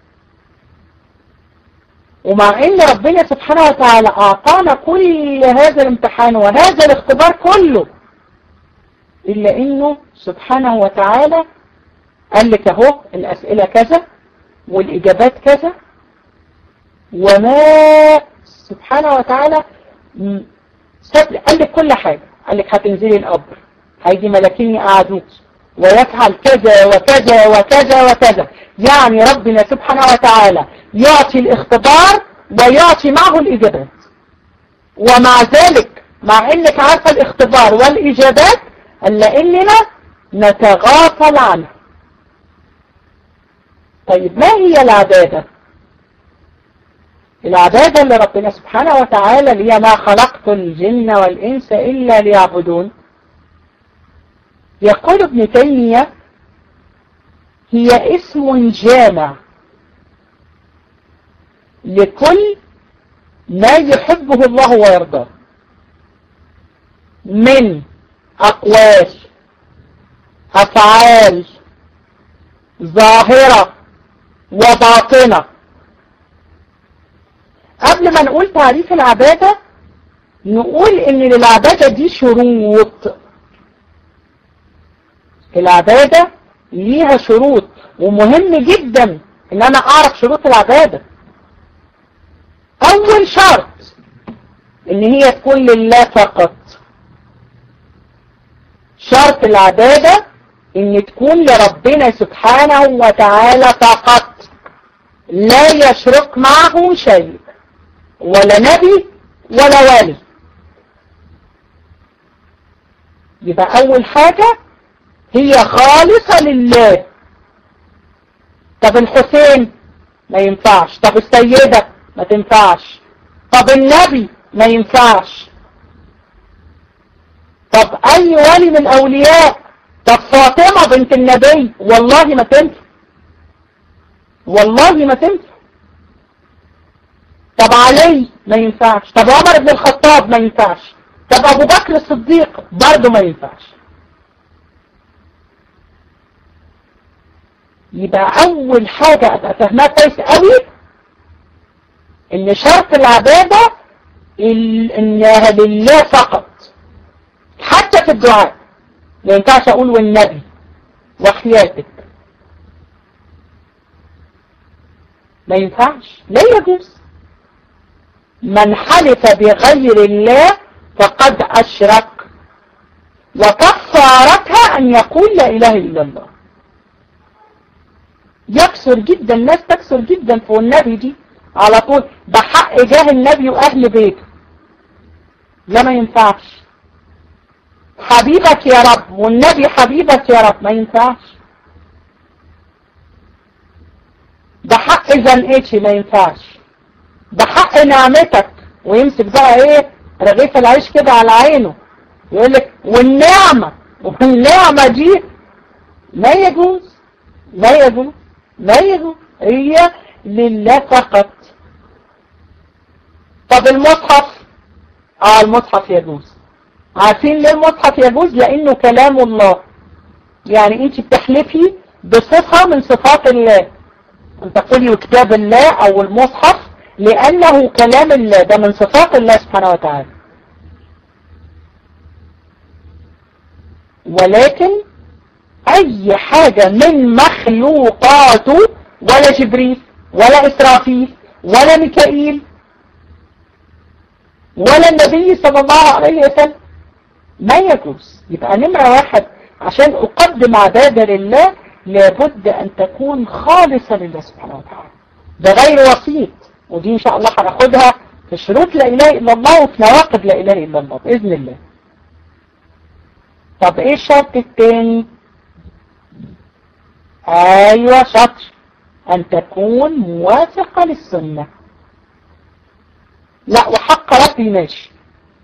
ومع ان ربنا سبحانه وتعالى اعطانا كل هذا الامتحان وهذا الاختبار كله الا انه سبحانه وتعالى قال لك اهو الاسئلة كذا والاجابات كذا وما سبحانه وتعالى قال لك كل حاجة قال لك هتنزلي القبر هيجي ملاكين يقعدوك ويفعل كذا وكذا وكذا وكذا يعني ربنا سبحانه وتعالى يعطي الاختبار ويعطي معه الإجابات ومع ذلك مع انك عارفة الاختبار والإجابات الا اننا نتغافل عنه طيب ما هي العبادة العبادة اللي ربنا سبحانه وتعالى لي ما خلقت الجن والإنس إلا ليعبدون يقول ابن تيمية هي اسم جامع لكل ما يحبه الله ويرضاه من أقوال أفعال ظاهرة وباطنة قبل ما نقول تعريف العبادة نقول ان للعبادة دي شروط العبادة ليها شروط ومهم جدا ان انا اعرف شروط العبادة اول شرط ان هي تكون لله فقط شرط العبادة ان تكون لربنا سبحانه وتعالى فقط لا يشرك معه شيء ولا نبي ولا والي يبقى اول حاجة هي خالصة لله طب الحسين ما ينفعش طب السيدة ما تنفعش طب النبي ما ينفعش طب اي ولي من الاولياء طب فاطمة بنت النبي والله ما تنفع والله ما تنفع طب علي ما ينفعش طب عمر بن الخطاب ما ينفعش طب ابو بكر الصديق برضه ما ينفعش يبقى اول حاجة ابقى فاهمها كويس قوي ان شرط العبادة انها لله فقط حتى في الدعاء ما ينفعش اقول والنبي وحياتك ما ينفعش لا يجوز من حلف بغير الله فقد أشرك وكفارتها أن يقول لا إله إلا الله يكسر جدا الناس تكسر جدا في النبي دي على طول بحق جاه النبي وأهل بيته لا ما ينفعش حبيبك يا رب والنبي حبيبك يا رب ما ينفعش بحق زنقتي ما ينفعش بحق نعمتك ويمسك بقى ايه رغيف العيش كده على عينه يقول لك والنعمة والنعمة دي لا يجوز لا يجوز لا يجوز هي لله فقط طب المصحف اه المصحف يجوز عارفين ليه المصحف يجوز لانه كلام الله يعني انت بتحلفي بصفة من صفات الله ان تقولي كتاب الله او المصحف لانه كلام الله ده من صفات الله سبحانه وتعالى ولكن اي حاجة من مخلوقاته ولا جبريل ولا اسرافيل ولا ميكائيل ولا النبي صلى الله عليه وسلم ما يجوز يبقى نمرة واحد عشان اقدم عبادة لله لابد ان تكون خالصة لله سبحانه وتعالى ده غير وسيط ودي ان شاء الله هناخدها في شروط لا اله الا الله وفي نواقض لا اله الا الله باذن الله طب ايه الشرط التاني ايوه شطر ان تكون موافقة للسنة لا وحق ربي ماشي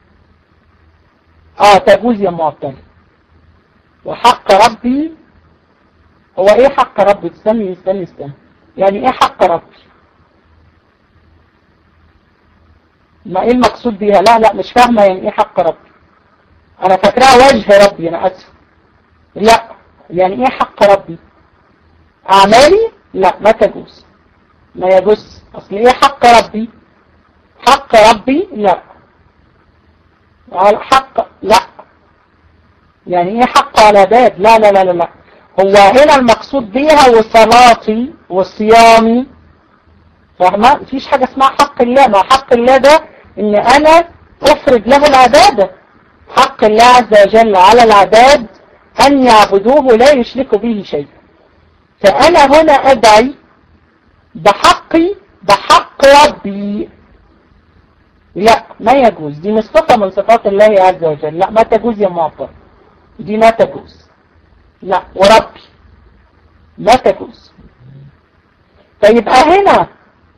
اه تجوز يا معطل وحق ربي هو ايه حق ربي استني استني استني يعني ايه حق ربي ما ايه المقصود بيها لا لا مش فاهمة يعني ايه حق ربي انا فاكراها وجه ربي انا اسف لا يعني ايه حق ربي اعمالي لا ما تجوز ما يجوز اصل ايه حق ربي حق ربي لا حق لا يعني ايه حق على باب لا لا لا لا لا هو هنا المقصود بيها وصلاتي وصيامي فاهمة مفيش حاجة اسمها حق الله ما حق الله ده ان انا افرض له العبادة حق الله عز وجل على العباد ان يعبدوه لا يشركوا به شيئا فانا هنا ادعي بحقي بحق ربي لا ما يجوز دي مش صفة من صفات الله عز وجل لا ما تجوز يا معطر دي ما تجوز لا وربي ما تجوز فيبقى هنا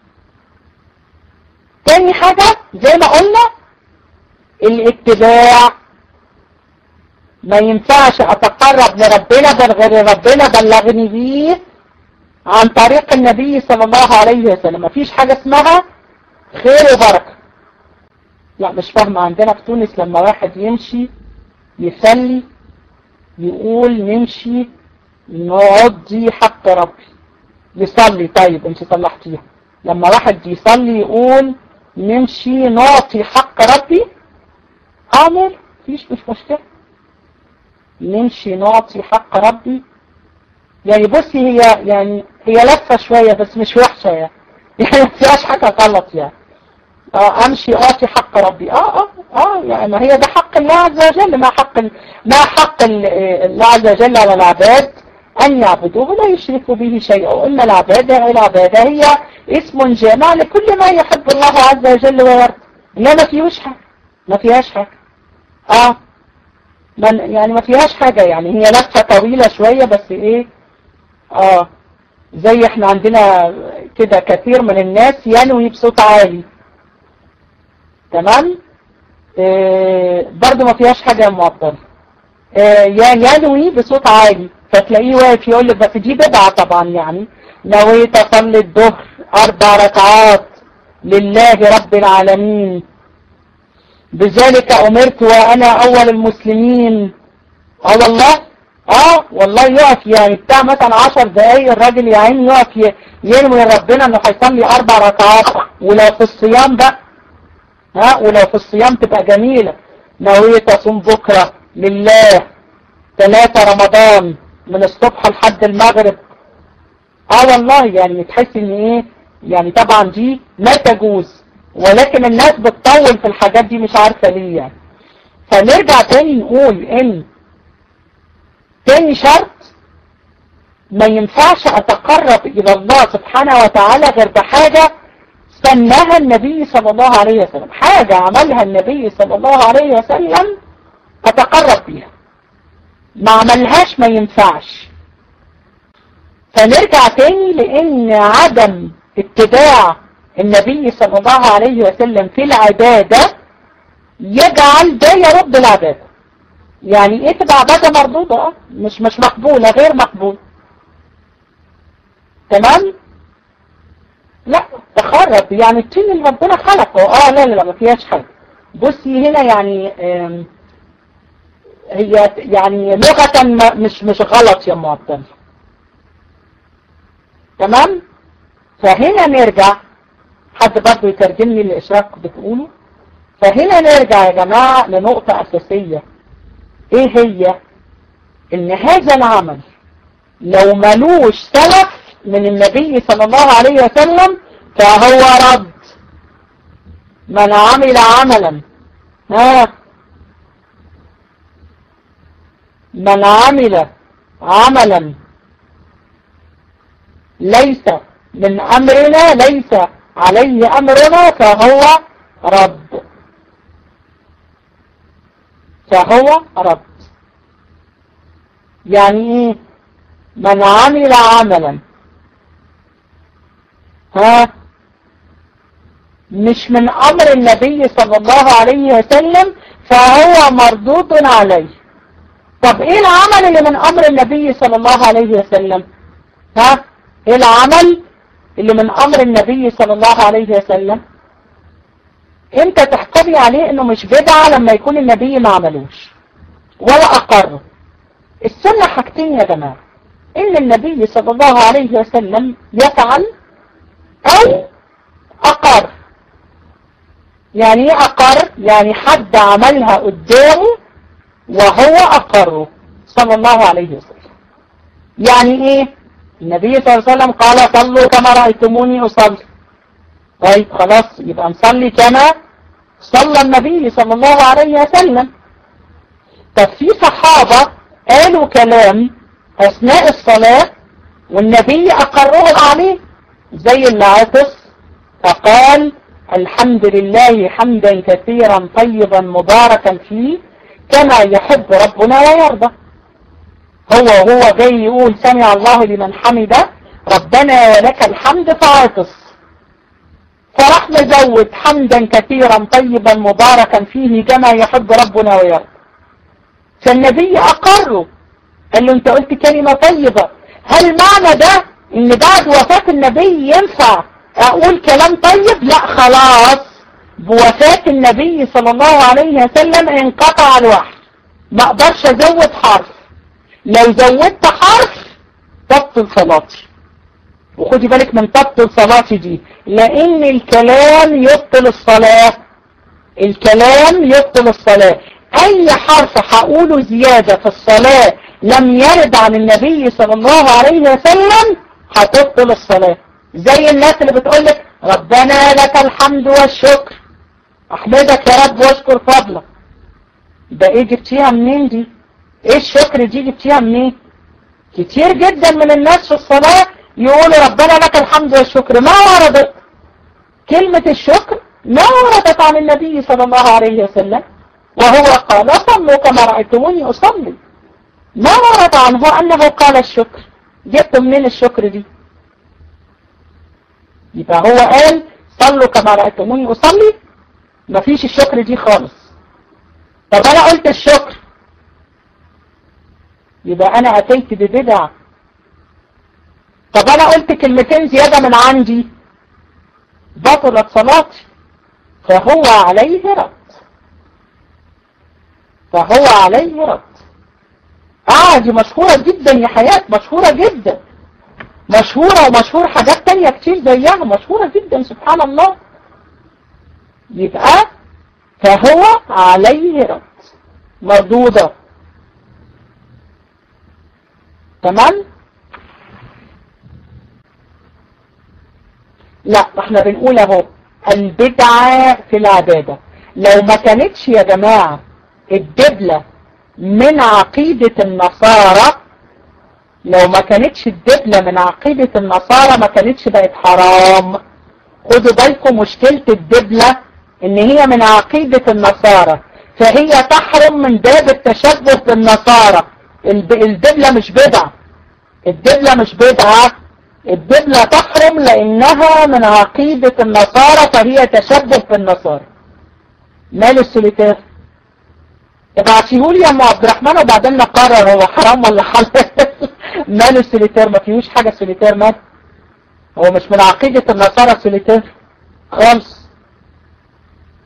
تاني حاجة زي ما قلنا الاتباع ما ينفعش اتقرب لربنا بل غير ربنا بلغني بيه عن طريق النبي صلى الله عليه وسلم مفيش حاجة اسمها خير وبركة لا مش فاهمة عندنا في تونس لما واحد يمشي يصلي يقول نمشي نقضي حق ربي يصلي طيب انت صلحتيها لما واحد يصلي يقول نمشي نعطي حق ربي عامل فيش مش مشكلة نمشي نعطي حق ربي يعني بصي هي يعني هي لفة شوية بس مش وحشة يعني يعني ما فيهاش حاجة غلط يعني اه امشي اعطي حق ربي اه اه اه يعني ما هي ده حق الله عز وجل ما حق ما حق الله عز وجل على العباد ان يعبدوه ولا يشركوا به شيئا وان العبادة العبادة هي اسم جامع لكل ما يحب الله عز وجل ويرضى لا ما فيهوش حاجة ما فيهاش حاجة اه من يعني ما فيهاش حاجة يعني هي لفة طويلة شوية بس ايه اه زي احنا عندنا كده كثير من الناس ينوي بصوت عالي تمام آه برضو ما فيهاش حاجة معطلة آه ينوي بصوت عالي فتلاقيه واقف يقول لك بس دي بدعة طبعا يعني نويت اصلي الظهر اربع ركعات لله رب العالمين بذلك امرت وانا اول المسلمين اه والله اه والله يقف يعني بتاع مثلا عشر دقايق الراجل يا عيني يقف ينوي ربنا انه هيصلي اربع ركعات ولو في الصيام بقى ها ولو في الصيام تبقى جميلة نويت اصوم بكرة لله ثلاثة رمضان من الصبح لحد المغرب اه والله يعني تحس ان ايه يعني طبعا دي لا تجوز ولكن الناس بتطول في الحاجات دي مش عارفة ليه يعني فنرجع تاني نقول ان تاني شرط ما ينفعش اتقرب الى الله سبحانه وتعالى غير بحاجة سنها النبي صلى الله عليه وسلم حاجة عملها النبي صلى الله عليه وسلم اتقرب بيها ما عملهاش ما ينفعش فنرجع تاني لان عدم اتباع النبي صلى الله عليه وسلم في العبادة يجعل ده يرد العبادة يعني ايه تبقى عبادة مردودة مش مش مقبولة غير مقبول تمام لا تخرب يعني الطين اللي ربنا خلقه اه لا لا ما فيهاش حاجة بصي هنا يعني هي يعني لغة مش مش غلط يا معطل تمام فهنا نرجع حد برضه يترجم لي الإشراق بتقوله فهنا نرجع يا جماعة لنقطة أساسية ايه هي ان هذا العمل لو ملوش سلف من النبي صلى الله عليه وسلم فهو رد من عمل عملا ها من عمل عملا ليس من أمرنا ليس عليه أمرنا فهو رد فهو رد يعني ايه من عمل عملا ها مش من امر النبي صلى الله عليه وسلم فهو مردود عليه طب ايه العمل اللي من امر النبي صلى الله عليه وسلم ها ايه العمل اللي من امر النبي صلى الله عليه وسلم انت تحكمي عليه انه مش بدعة لما يكون النبي ما عملوش ولا اقره السنة حاجتين يا جماعة ان النبي صلى الله عليه وسلم يفعل او اقر يعني ايه اقر يعني حد عملها قدامه وهو اقره صلى الله عليه وسلم يعني ايه النبي صلى الله عليه وسلم قال صلوا كما رأيتموني اصلي طيب خلاص يبقى نصلي كما صلى النبي صلى الله عليه وسلم طب في صحابة قالوا كلام أثناء الصلاة والنبي أقرهم عليه زي العاطس فقال الحمد لله حمدا كثيرا طيبا مباركا فيه كما يحب ربنا ويرضى هو هو جاي يقول سمع الله لمن حمده ربنا ولك الحمد فعاطس فراح مزود حمدا كثيرا طيبا مباركا فيه كما يحب ربنا ويرضى فالنبي أقره قال له انت قلت كلمة طيبة هل معنى ده ان بعد وفاة النبي ينفع اقول كلام طيب لا خلاص بوفاة النبي صلى الله عليه وسلم انقطع الوحي ما اقدرش ازود حرف لو زودت حرف تبطل صلاتي وخدي بالك من تبطل صلاتي دي لان الكلام يبطل الصلاة الكلام يبطل الصلاة اي حرف هقوله زيادة في الصلاة لم يرد عن النبي صلى الله عليه وسلم هتبطل الصلاة زي الناس اللي بتقولك ربنا لك الحمد والشكر احمدك يا رب واشكر فضلك ده ايه جبتيها منين دي ايه الشكر دي جبتيها منين كتير جدا من الناس في الصلاة يقولوا ربنا لك الحمد والشكر ما وردت كلمة الشكر ما وردت عن النبي صلى الله عليه وسلم وهو قال صلوا كما رأيتموني أصلي ما ورد عنه أنه قال الشكر جبت منين الشكر دي يبقى هو قال صلوا كما رأيتموني أصلي مفيش الشكر دي خالص طب أنا قلت الشكر يبقى أنا أتيت ببدع طب أنا قلت كلمتين زيادة من عندي بطلت صلاتي فهو عليه رد فهو عليه رد اه دي مشهورة جدا يا حياة مشهورة جدا مشهورة ومشهور حاجات تانية كتير زيها مشهورة جدا سبحان الله يبقى فهو عليه رد مردودة تمام لا احنا بنقول اهو البدعة في العبادة لو ما كانتش يا جماعة الدبلة من عقيدة النصارى لو ما كانتش الدبلة من عقيدة النصارى ما كانتش بقت حرام خدوا بالكم مشكلة الدبلة ان هي من عقيدة النصارى فهي تحرم من باب التشبه بالنصارى الدبلة مش بدعة الدبلة مش بدعة الدبلة تحرم لانها من عقيدة النصارى فهي تشبه بالنصارى مال السوليتير ابعتيهولي يا ام عبد الرحمن وبعدين نقرر هو حرام ولا حلال ماله السوليتير ما فيهوش حاجة سوليتير مال هو مش من عقيدة النصارى السوليتير خالص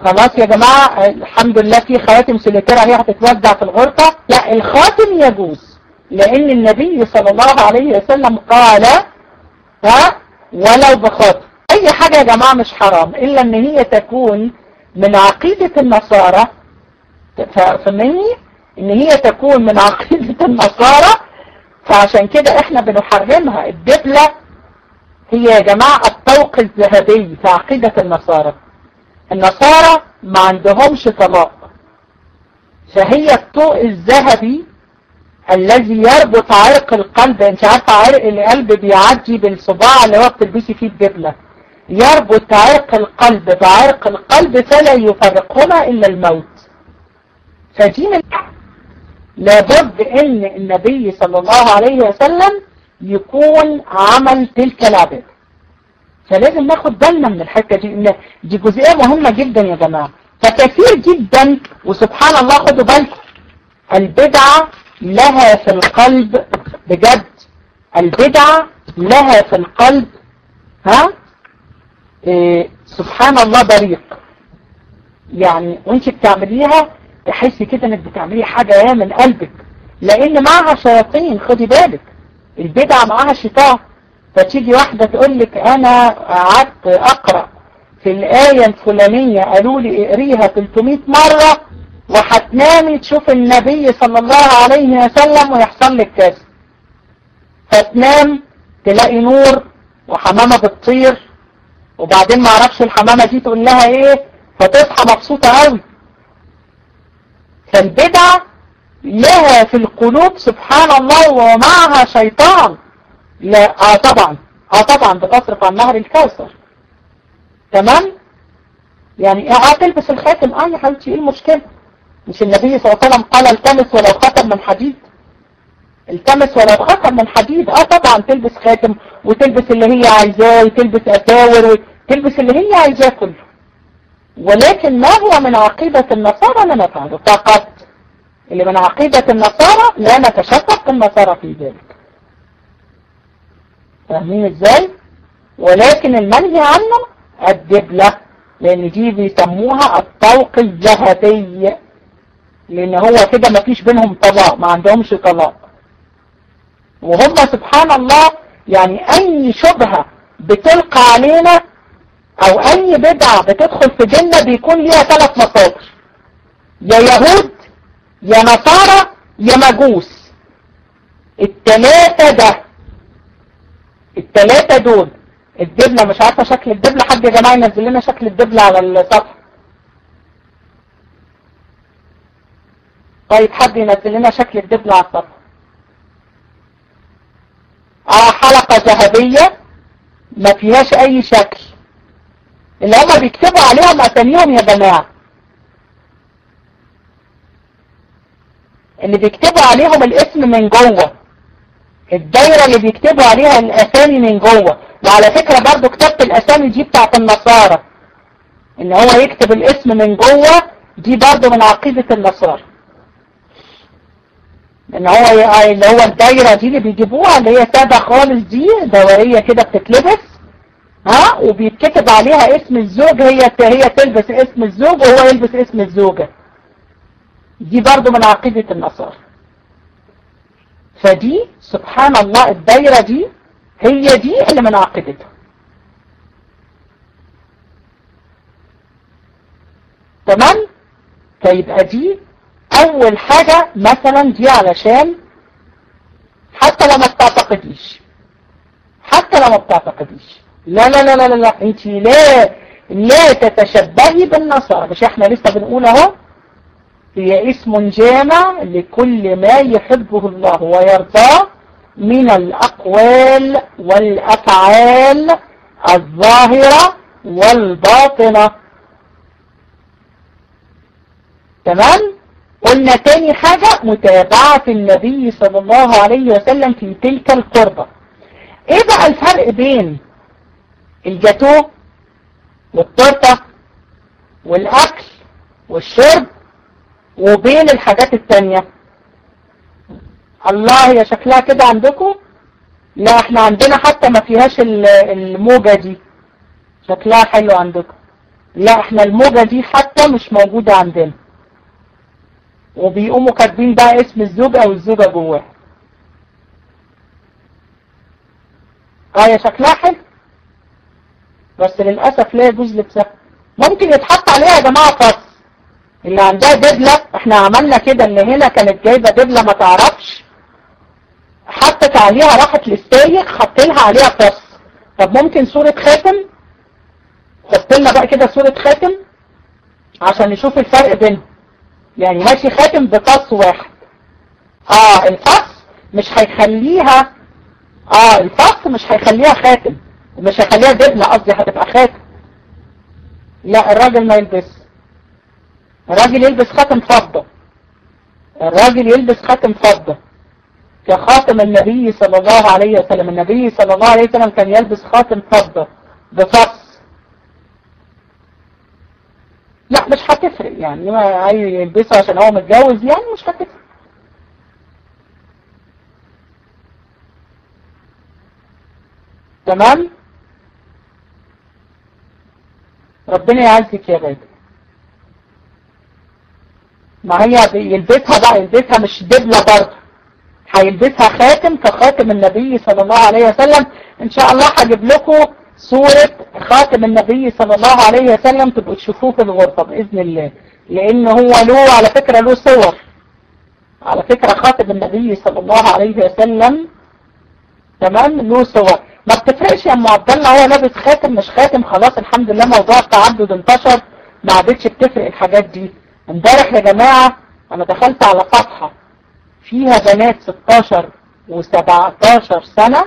خلاص يا جماعة الحمد لله في خواتم سليترة هي هتتوزع في الغرفة لا الخاتم يجوز لان النبي صلى الله عليه وسلم قال ها ولو بخاتم اي حاجة يا جماعة مش حرام الا ان هي تكون من عقيدة النصارى فمني ان هي تكون من عقيدة النصارى فعشان كده احنا بنحرمها الدبلة هي يا جماعة الطوق الذهبي في عقيدة النصارى النصارى ما عندهمش طلاق فهي الطوق الذهبي الذي يربط عرق القلب انت عارفة عرق القلب بيعدي بالصباع اللي هو بتلبسي فيه الدبلة يربط عرق القلب بعرق القلب فلا يفرقهما إلا الموت فدي من لابد ان النبي صلى الله عليه وسلم يكون عمل تلك العبادة فلازم ناخد بالنا من الحتة دي ان دي جزئية مهمة جدا يا جماعة فكثير جدا وسبحان الله خدوا بالكم البدعة لها في القلب بجد البدعة لها في القلب ها إيه سبحان الله بريق يعني وانت بتعمليها تحسي كده انك بتعملي حاجة يا من قلبك لان معها شياطين خدي بالك البدعة معها شيطان فتيجي واحدة تقول لك انا قعدت اقرأ في الآية الفلانية قالوا لي اقريها 300 مرة وهتنامي تشوف النبي صلى الله عليه وسلم ويحصل لك كذا فتنام تلاقي نور وحمامة بتطير وبعدين ما اعرفش الحمامة دي تقول لها ايه فتصحى مبسوطة قوي فالبدعة لها في القلوب سبحان الله ومعها شيطان لا اه طبعا اه طبعا بتصرف عن نهر الكوثر تمام يعني اه تلبس الخاتم اه يا حبيبتي ايه المشكلة مش النبي صلى الله عليه وسلم قال التمس ولو خاتم من حديد التمس ولو خاتم من حديد اه طبعا تلبس خاتم وتلبس اللي هي عايزاه وتلبس اساور وتلبس اللي هي عايزاه كله ولكن ما هو من عقيدة النصارى لا نفعله فقط اللي من عقيدة النصارى لا نتشكك النصارى في ذلك فاهمين ازاي ولكن المنهي عنه الدبلة لان دي بيسموها الطوق الذهبي لان هو كده ما فيش بينهم طلاق ما عندهمش طلاق وهم سبحان الله يعني اي شبهة بتلقى علينا او اي بدعة بتدخل في ديننا بيكون ليها ثلاث مصادر يا يهود يا نصارى يا مجوس التلاتة ده التلاتة دول الدبلة مش عارفة شكل الدبلة حد يا جماعة ينزل لنا شكل الدبلة على السطح طيب حد ينزل لنا شكل الدبلة على السطح اه حلقة ذهبية ما فيهاش اي شكل اللي هما بيكتبوا عليهم اساميهم يا جماعة اللي بيكتبوا عليهم الاسم من جوه الدايرة اللي بيكتبوا عليها الاسامي من جوه وعلى فكرة برضو كتابة الاسامي دي بتاعت النصارى ان هو يكتب الاسم من جوه دي برضو من عقيدة النصارى ان هو اللي هو الدايرة دي اللي بيجيبوها اللي هي سادة خالص دي دورية كده بتتلبس ها وبيتكتب عليها اسم الزوج هي هي تلبس اسم الزوج وهو يلبس اسم الزوجة دي برضو من عقيدة النصارى فدي سبحان الله الدايرة دي هي دي اللي من عقيدتها تمام فيبقى دي اول حاجة مثلا دي علشان حتى لو ما بتعتقديش حتى لو ما بتعتقديش لا لا لا لا لا انت لا لا تتشبهي بالنصارى مش احنا لسه بنقول اهو هي اسم جامع لكل ما يحبه الله ويرضاه من الأقوال والأفعال الظاهرة والباطنة تمام قلنا تاني حاجة متابعة النبي صلى الله عليه وسلم في تلك القربة ايه بقى الفرق بين الجاتو والتورته والاكل والشرب وبين الحاجات التانية الله هي شكلها كده عندكم لا احنا عندنا حتى ما فيهاش الموجة دي شكلها حلو عندكم لا احنا الموجة دي حتى مش موجودة عندنا وبيقوموا كاتبين بقى اسم الزوج او الزوجة جواه آية شكلها حلو بس للأسف لا يجوز لبسها ممكن يتحط عليها يا جماعة فص اللي عندها دبلة احنا عملنا كده ان هنا كانت جايبة دبلة ما تعرفش حطت عليها راحت للسايق حط لها عليها فص طب ممكن صورة خاتم حط لنا بقى كده صورة خاتم عشان نشوف الفرق بينهم يعني ماشي خاتم بفص واحد اه الفص مش هيخليها اه الفص مش هيخليها خاتم مش هيخليها دبلة قصدي هتبقى خاتم لا الراجل ما يلبس الراجل يلبس خاتم فضة الراجل يلبس خاتم فضة كخاتم النبي صلى الله عليه وسلم النبي صلى الله عليه وسلم كان يلبس خاتم فضة بفص لا مش هتفرق يعني ما عايز يلبسه عشان هو متجوز يعني مش هتفرق تمام ربنا يعزك يا غالي ما هي يلبسها بقى يلبسها مش دبلة برضه هيلبسها خاتم كخاتم النبي صلى الله عليه وسلم ان شاء الله هجيب لكم صورة خاتم النبي صلى الله عليه وسلم تبقوا تشوفوه في الغرفة بإذن الله لأن هو له على فكرة له صور على فكرة خاتم النبي صلى الله عليه وسلم تمام له صور ما بتفرقش يا ام عبد الله هو لابس خاتم مش خاتم خلاص الحمد لله موضوع التعدد انتشر ما عادتش بتفرق الحاجات دي امبارح يا جماعة انا دخلت على صفحة فيها بنات 16 و17 سنة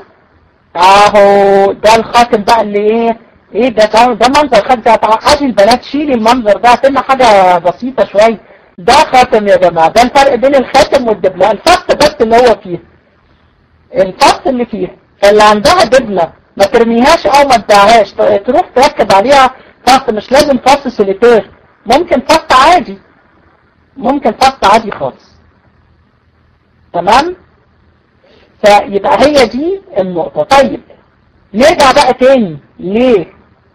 اهو ده الخاتم بقى اللي ايه ايه ده ده, ده منظر خاتم ده تعقدي البنات شيلي المنظر ده هتبقى حاجة بسيطة شوية ده خاتم يا جماعة ده الفرق بين الخاتم والدبلة الفص بس اللي هو فيه الفص اللي فيه فاللي عندها دبلة ما ترميهاش او ما تبيعهاش تروح تركب عليها فص مش لازم فص سوليتير ممكن فص عادي ممكن فص عادي خالص تمام فيبقى هي دي النقطة طيب نرجع بقى تاني ليه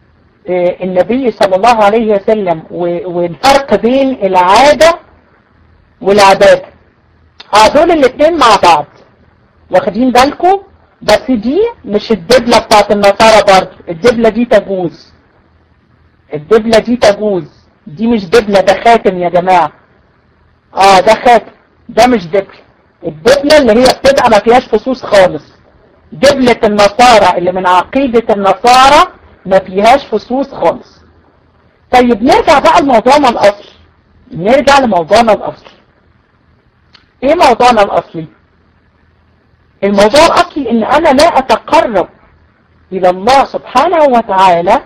النبي صلى الله عليه وسلم والفرق بين العادة والعبادة اه دول الاثنين مع بعض واخدين بالكم بس دي مش الدبلة بتاعت النصارى برضه الدبلة دي تجوز الدبلة دي تجوز دي مش دبلة ده خاتم يا جماعة اه ده خاتم ده مش دبلة الدبلة اللي هي بتبقى ما فيهاش فصوص خالص دبلة النصارى اللي من عقيدة النصارى ما فيهاش فصوص خالص طيب نرجع بقى لموضوعنا الأصلي نرجع لموضوعنا الأصلي ايه موضوعنا الأصلي الموضوع الأصلي ان انا لا اتقرب الى الله سبحانه وتعالى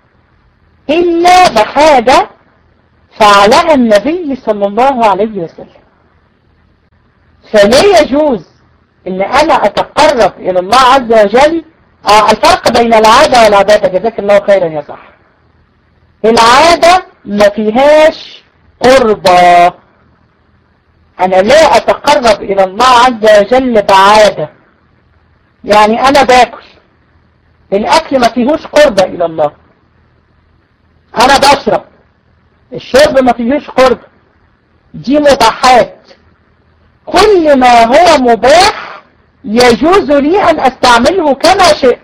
الا بحاجة فعلها النبي صلى الله عليه وسلم فلا يجوز ان انا اتقرب الى الله عز وجل آه الفرق بين العادة والعبادة جزاك الله خيرا يا صح العادة ما فيهاش قربة انا لا اتقرب الى الله عز وجل بعادة يعني انا باكل الاكل ما فيهوش قربة الى الله انا بشرب الشرب ما فيهوش قربة دي مباحات كل ما هو مباح يجوز لي ان استعمله كما شئت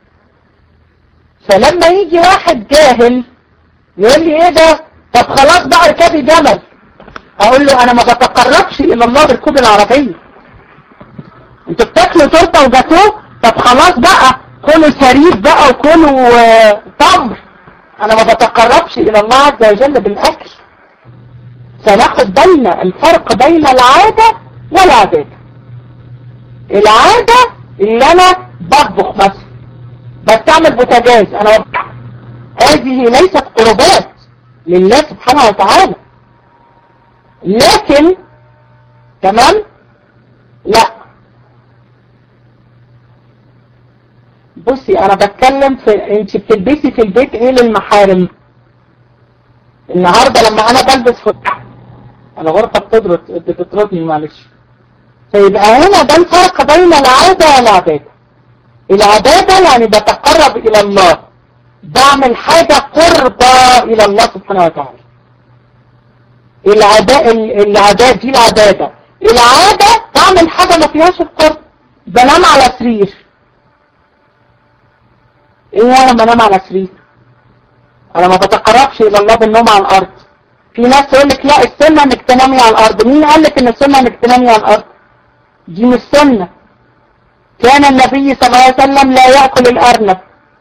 فلما يجي واحد جاهل يقول لي ايه ده طب خلاص بقى اركبي جمل اقول له انا ما بتقربش الى الله بركوب العربية انتوا بتاكلوا تورته وجاتوه طب خلاص بقى كلوا سرير بقى وكلوا تمر انا ما بتقربش الى الله عز وجل بالاكل فناخد بالنا الفرق بين العادة والعبادة العادة اللي انا بطبخ مثلا بستعمل بوتاجاز انا هذه ليست قربات لله سبحانه وتعالى لكن تمام لا بصي انا بتكلم في انت بتلبسي في البيت ايه للمحارم النهاردة لما انا بلبس فتح انا غرفة بتضرب بتضربني معلش فيبقى هنا ده الفرق بين العادة والعبادة العبادة يعني بتقرب الى الله بعمل حاجة قربة إلى الله سبحانه وتعالى العداء العداء دي العبادة العادة بعمل حاجة ما فيهاش القرب بنام على سرير ايه انا بنام على سرير انا ما بتقربش الى الله بالنوم على الارض في ناس تقول لك لا السنة انك تنامي على الارض مين قال لك ان السنة انك تنامي على الارض دي مش سنة كان النبي صلى الله عليه وسلم لا يأكل الارنب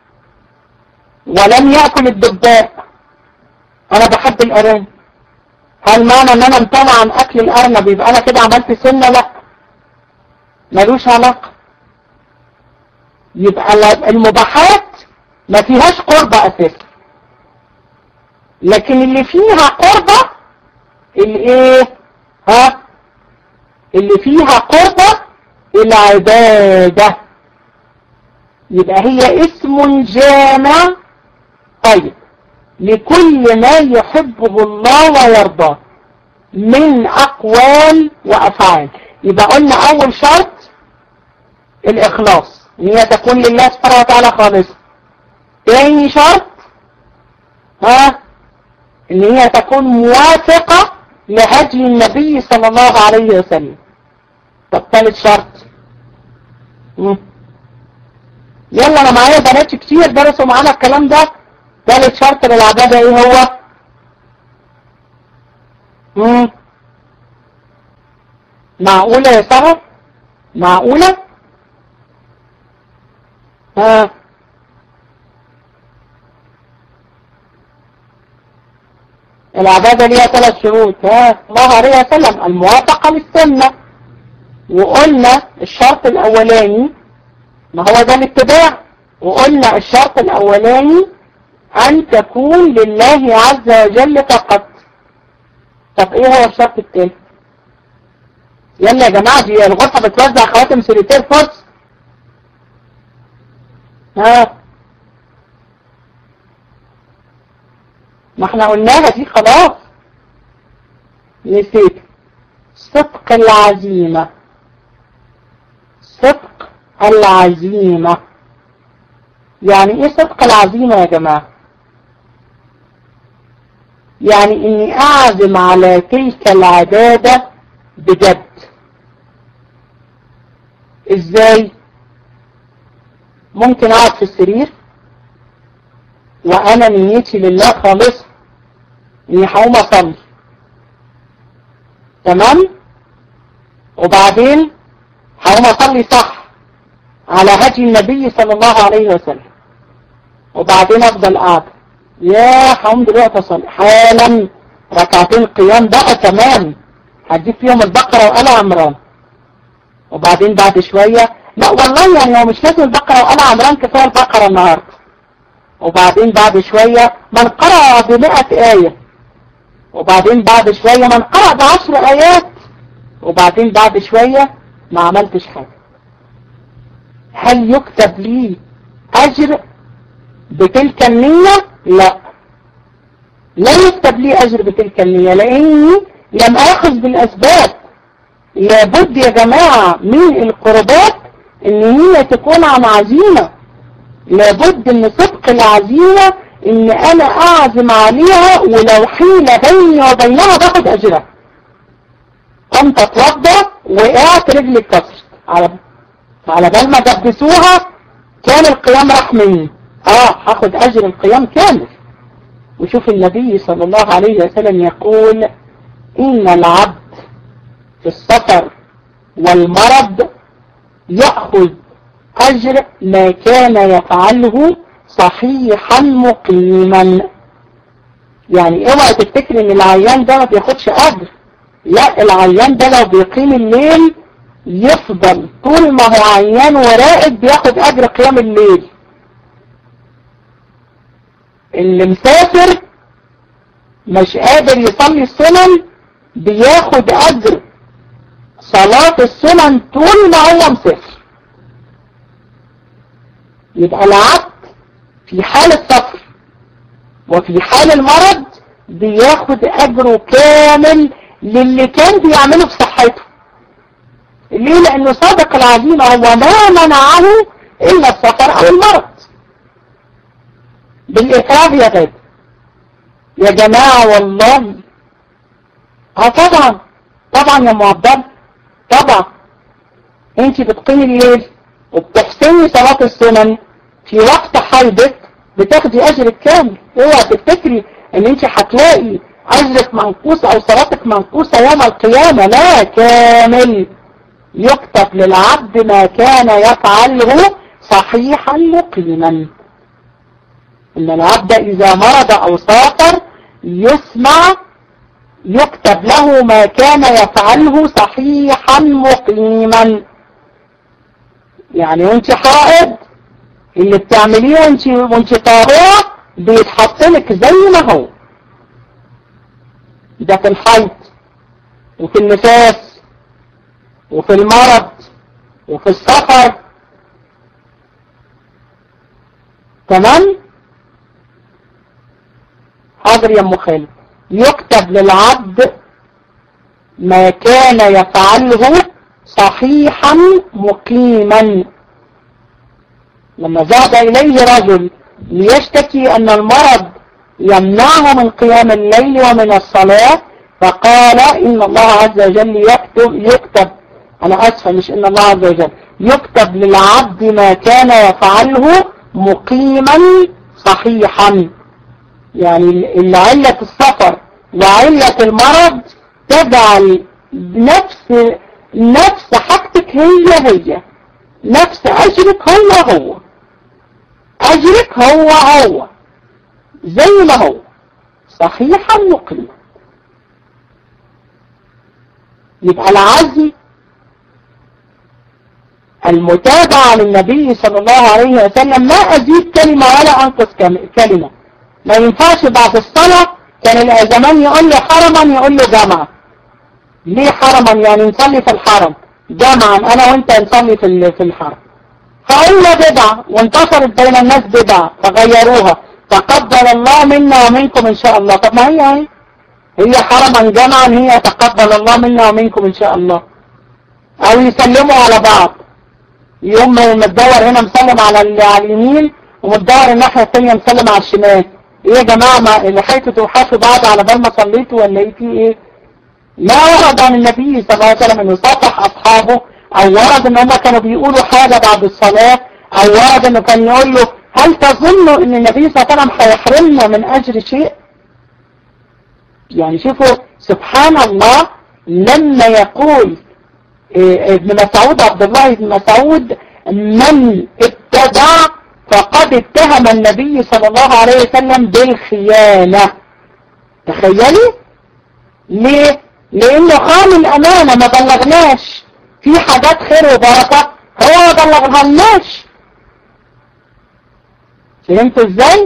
ولم يأكل الدباء انا بحب الارانب هل معنى ان انا امتنع عن اكل الارنب يبقى انا كده عملت سنة لا ملوش علاقة يبقى المباحات ما فيهاش قربة اساسا لكن اللي فيها قربة الايه ها اللي فيها قربة العبادة يبقى هي اسم جامع طيب لكل ما يحبه الله ويرضاه من أقوال وأفعال يبقى قلنا أول شرط الإخلاص إن هي تكون لله سبحانه وتعالى خالصة تاني شرط ها إن هي تكون موافقة لهدي النبي صلى الله عليه وسلم طب ثالث شرط مم. يلا أنا معايا بنات كتير درسوا معانا الكلام ده ثالث شرط للعبادة ايه هو مم. معقولة يا سارة معقولة ها العبادة ليها ثلاث شروط ها الله عليه وسلم الموافقة للسنة وقلنا الشرط الأولاني ما هو ده الاتباع وقلنا الشرط الأولاني أن تكون لله عز وجل فقط طب إيه هو الشرط التاني يلا يا جماعة دي الغرفة بتوزع خواتم سوليتير فورس ها ما احنا قلناها دي خلاص نسيت صدق العزيمة صدق العزيمة يعني ايه صدق العزيمة يا جماعة يعني اني اعزم على تلك العبادة بجد ازاي ممكن اقعد في السرير وانا نيتي لله خالصة اني هقوم اصلي تمام وبعدين هقوم اصلي صح على هدي النبي صلى الله عليه وسلم وبعدين افضل قاعد يا هقوم دلوقتي اصلي حالا ركعتين قيام بقى تمام هديك فيهم البقرة وآل عمران وبعدين بعد شوية لا والله يعني هو مش لازم البقرة وآل عمران كفاية البقرة النهاردة وبعدين بعد شوية من قرأ بمئة آية وبعدين بعد شوية من قرأ بعشر آيات وبعدين بعد شوية ما عملتش حاجة هل يكتب لي أجر بتلك النية لا لا يكتب لي أجر بتلك النية لأني لم أخذ بالأسباب لابد يا جماعة من القربات ان هي تكون عن عزيمة لابد ان صدق العزيمة ان انا اعزم عليها ولو حيل بيني وبينها باخد اجرها قمت اتوضى وقعت رجلي اتكسرت على على بال ما دبسوها كان القيام راح مني اه هاخد اجر القيام كامل وشوف النبي صلى الله عليه وسلم يقول ان العبد في السفر والمرض يأخذ أجر ما كان يفعله صحيحا مقيما يعني اوعى تفتكر ان العيان ده ما بياخدش أجر لا العيان ده لو بيقيم الليل يفضل طول ما هو عيان وراقد بياخد أجر قيام الليل اللي مسافر مش قادر يصلي السنن بياخد أجر صلاة السنن طول ما هو مسافر يبقى العبد في حال السفر وفي حال المرض بياخد أجره كامل للي كان بيعمله في صحته ليه لأنه صادق العزيمة هو ما منعه إلا السفر أو المرض بالإكراه يا غد يا جماعة والله اه طبعا طبعا يا معبد طبعا انت بتقيمي الليل وبتحسني صلاة السنن في وقت حيضك بتاخدي اجرك كامل اوعى تفتكري ان انت هتلاقي اجرك منقوص او صلاتك منقوصة يوم القيامة لا كامل يكتب للعبد ما كان يفعله صحيحا مقيما ان العبد اذا مرض او سافر يسمع يكتب له ما كان يفعله صحيحا مقيما يعني وانت حائض اللي بتعمليه وانت وانت طاهرة بيتحط لك زي ما هو ده في الحيض وفي النفاس وفي المرض وفي السفر تمام حاضر يا ام خالد يكتب للعبد ما كان يفعله صحيحا مقيما لما ذهب إليه رجل ليشتكي أن المرض يمنعه من قيام الليل ومن الصلاة فقال إن الله عز وجل يكتب يكتب أنا أسفة مش إن الله عز وجل يكتب للعبد ما كان يفعله مقيما صحيحا يعني اللي علة السفر وعلة المرض تجعل نفس نفس حاجتك هي هي نفس أجرك هو هو أجرك هو هو زي ما هو صحيحا مقيما يبقى العزم المتابعة للنبي صلى الله عليه وسلم ما أزيد كلمة ولا أنقص كلمة ما ينفعش بعد الصلاة كان الزمان يقول له حرما يقول له جامعة ليه حرما يعني نصلي في الحرم جامعا أنا وانت نصلي في في الحرم فقلنا بدعة وانتشرت بين الناس بدعة فغيروها تقبل الله منا ومنكم إن شاء الله طب ما هي هي هي حرما جامعا هي تقبل الله منا ومنكم إن شاء الله أو يسلموا على بعض يوم ما متدور هنا مسلم على على اليمين ومتدور الناحية الثانية مسلم على الشمال ايه يا جماعة ما لحقتوا توحشوا بعض على بال ما صليتوا ولا ايه في ايه لا ورد عن النبي صلى الله عليه وسلم انه صافح اصحابه او ورد ان هم كانوا بيقولوا حاجة بعد الصلاة او ورد انه كان يقول له هل تظنوا ان النبي صلى الله عليه وسلم هيحرمنا من اجر شيء يعني شوفوا سبحان الله لما يقول ابن مسعود عبد الله بن مسعود من اتبع فقد اتهم النبي صلى الله عليه وسلم بالخيانة تخيلي ليه لانه خان الامانة ما بلغناش في حاجات خير وبركة هو ما بلغها لناش فهمتوا ازاي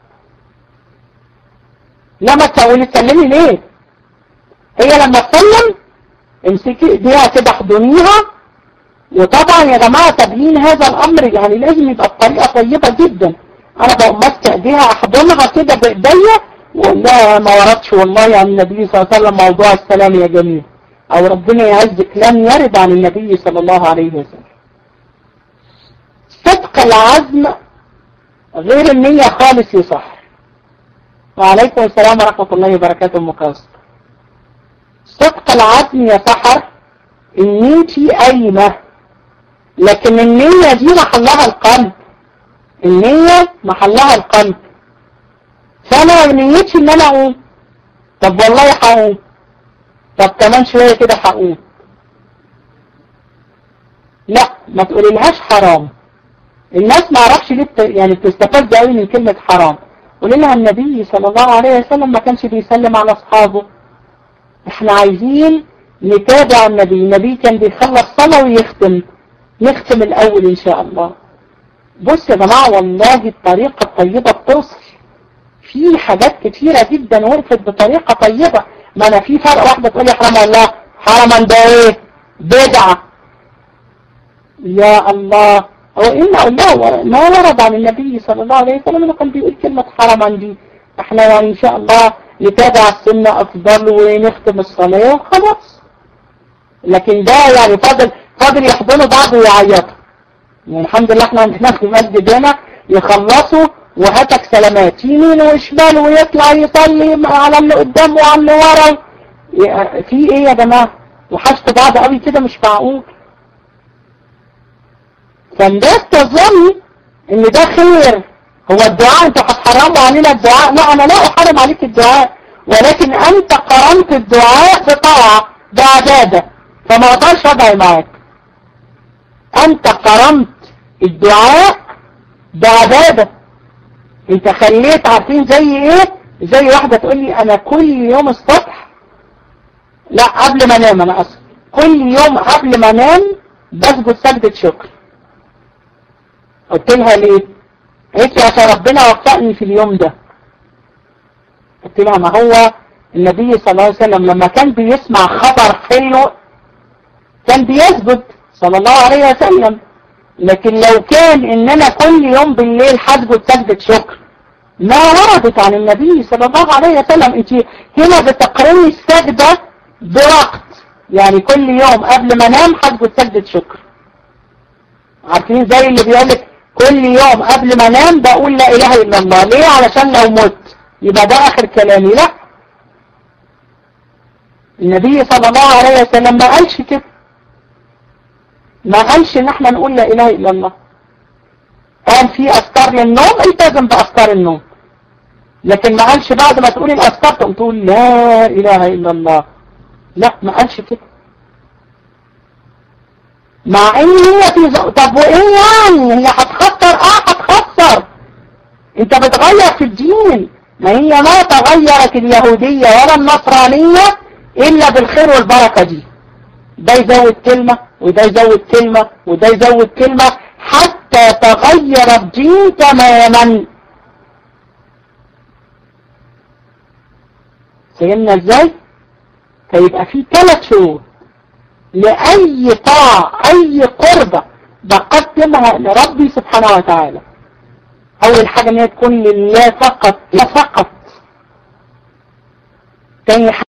لما تقولي تسلمي ليه هي لما تسلم امسكي ايديها كده احضنيها وطبعا يا جماعة تبيين هذا الامر يعني لازم يبقى بطريقة طيبة جدا انا بقوم ماسكه ايديها احضنها كده بايديا واقول لها ما وردش والله عن النبي صلى الله عليه وسلم موضوع السلام يا جميل او ربنا يعزك لم يرد عن النبي صلى الله عليه وسلم صدق العزم غير النية خالص يصح وعليكم السلام ورحمة الله وبركاته مكاوس صدق العزم يا سحر ان انتي قايمة لكن النية دي محلها القلب النية محلها القلب فانا نيتي ان انا اقوم طب والله هقوم طب كمان شوية كده هقوم لا ما تقوليلهاش حرام الناس ما عرفش ليه يعني بتستفاد قوي من كلمة حرام قولي لها النبي صلى الله عليه وسلم ما كانش بيسلم على اصحابه احنا عايزين نتابع النبي النبي كان بيخلص صلاة ويختم نختم الاول ان شاء الله بص يا جماعة والله الطريقة الطيبة بتوصل في حاجات كتيرة جدا وقفت بطريقة طيبة ما انا في فرق واحدة تقولي حرام والله حرما ده ايه بدعة يا الله هو إن الله ما ورد عن النبي صلى الله عليه وسلم انه كان بيقول كلمة حرما دي احنا يعني ان شاء الله نتابع السنة افضل ونختم الصلاة وخلاص لكن ده يعني فاضل فاضل يحضنوا بعض ويعيطوا يعني الحمد لله احنا عندنا في المسجد هنا يخلصوا وهاتك سلامات يمين وشمال ويطلع يصلي على اللي قدام وعلى اللي ورا في ايه يا جماعة وحشت بعض قوي كده مش معقول فالناس تظن ان ده خير هو الدعاء انتوا هتحرموا علينا الدعاء لا انا لا احرم عليك الدعاء ولكن انت قرنت الدعاء بطاعة بعبادة فما اقدرش ادعي معاك انت قرنت الدعاء بعبادة انت خليت عارفين زي ايه زي واحدة تقول لي انا كل يوم الصبح لا قبل ما انام انا اصلا كل يوم قبل ما انام بسجد سجدة شكر قلت لها ليه قالت لي عشان ربنا وفقني في اليوم ده قلت لها ما هو النبي صلى الله عليه وسلم لما كان بيسمع خبر حلو كان بيسجد صلى الله عليه وسلم لكن لو كان ان انا كل يوم بالليل هسجد سجدة شكر ما وردت عن النبي صلى الله عليه وسلم انت هنا بتقرني السجدة بوقت يعني كل يوم قبل ما انام هسجد سجدة شكر عارفين زي اللي بيقولك كل يوم قبل ما انام بقول لا اله الا الله ليه علشان لو مت يبقى ده اخر كلامي لا النبي صلى الله عليه وسلم ما قالش كده ما قالش ان احنا نقول لا اله الا الله قال في اذكار للنوم التزم باذكار النوم لكن ما قالش بعد ما تقول الاذكار تقوم تقول لا اله الا الله لا ما قالش كده مع ان هي في ز... طب وايه يعني هي هتخسر اه هتخسر انت بتغير في الدين ما هي ما تغيرت اليهودية ولا النصرانية الا بالخير والبركة دي ده يزود كلمة وده يزود كلمة وده يزود كلمة حتى تغير الدين تماما فهمنا ازاي فيبقى في ثلاث شروط لأي طاعة أي قربة بقدمها لربي سبحانه وتعالى أول حاجة ان هي تكون لله فقط لا فقط تاني حاجة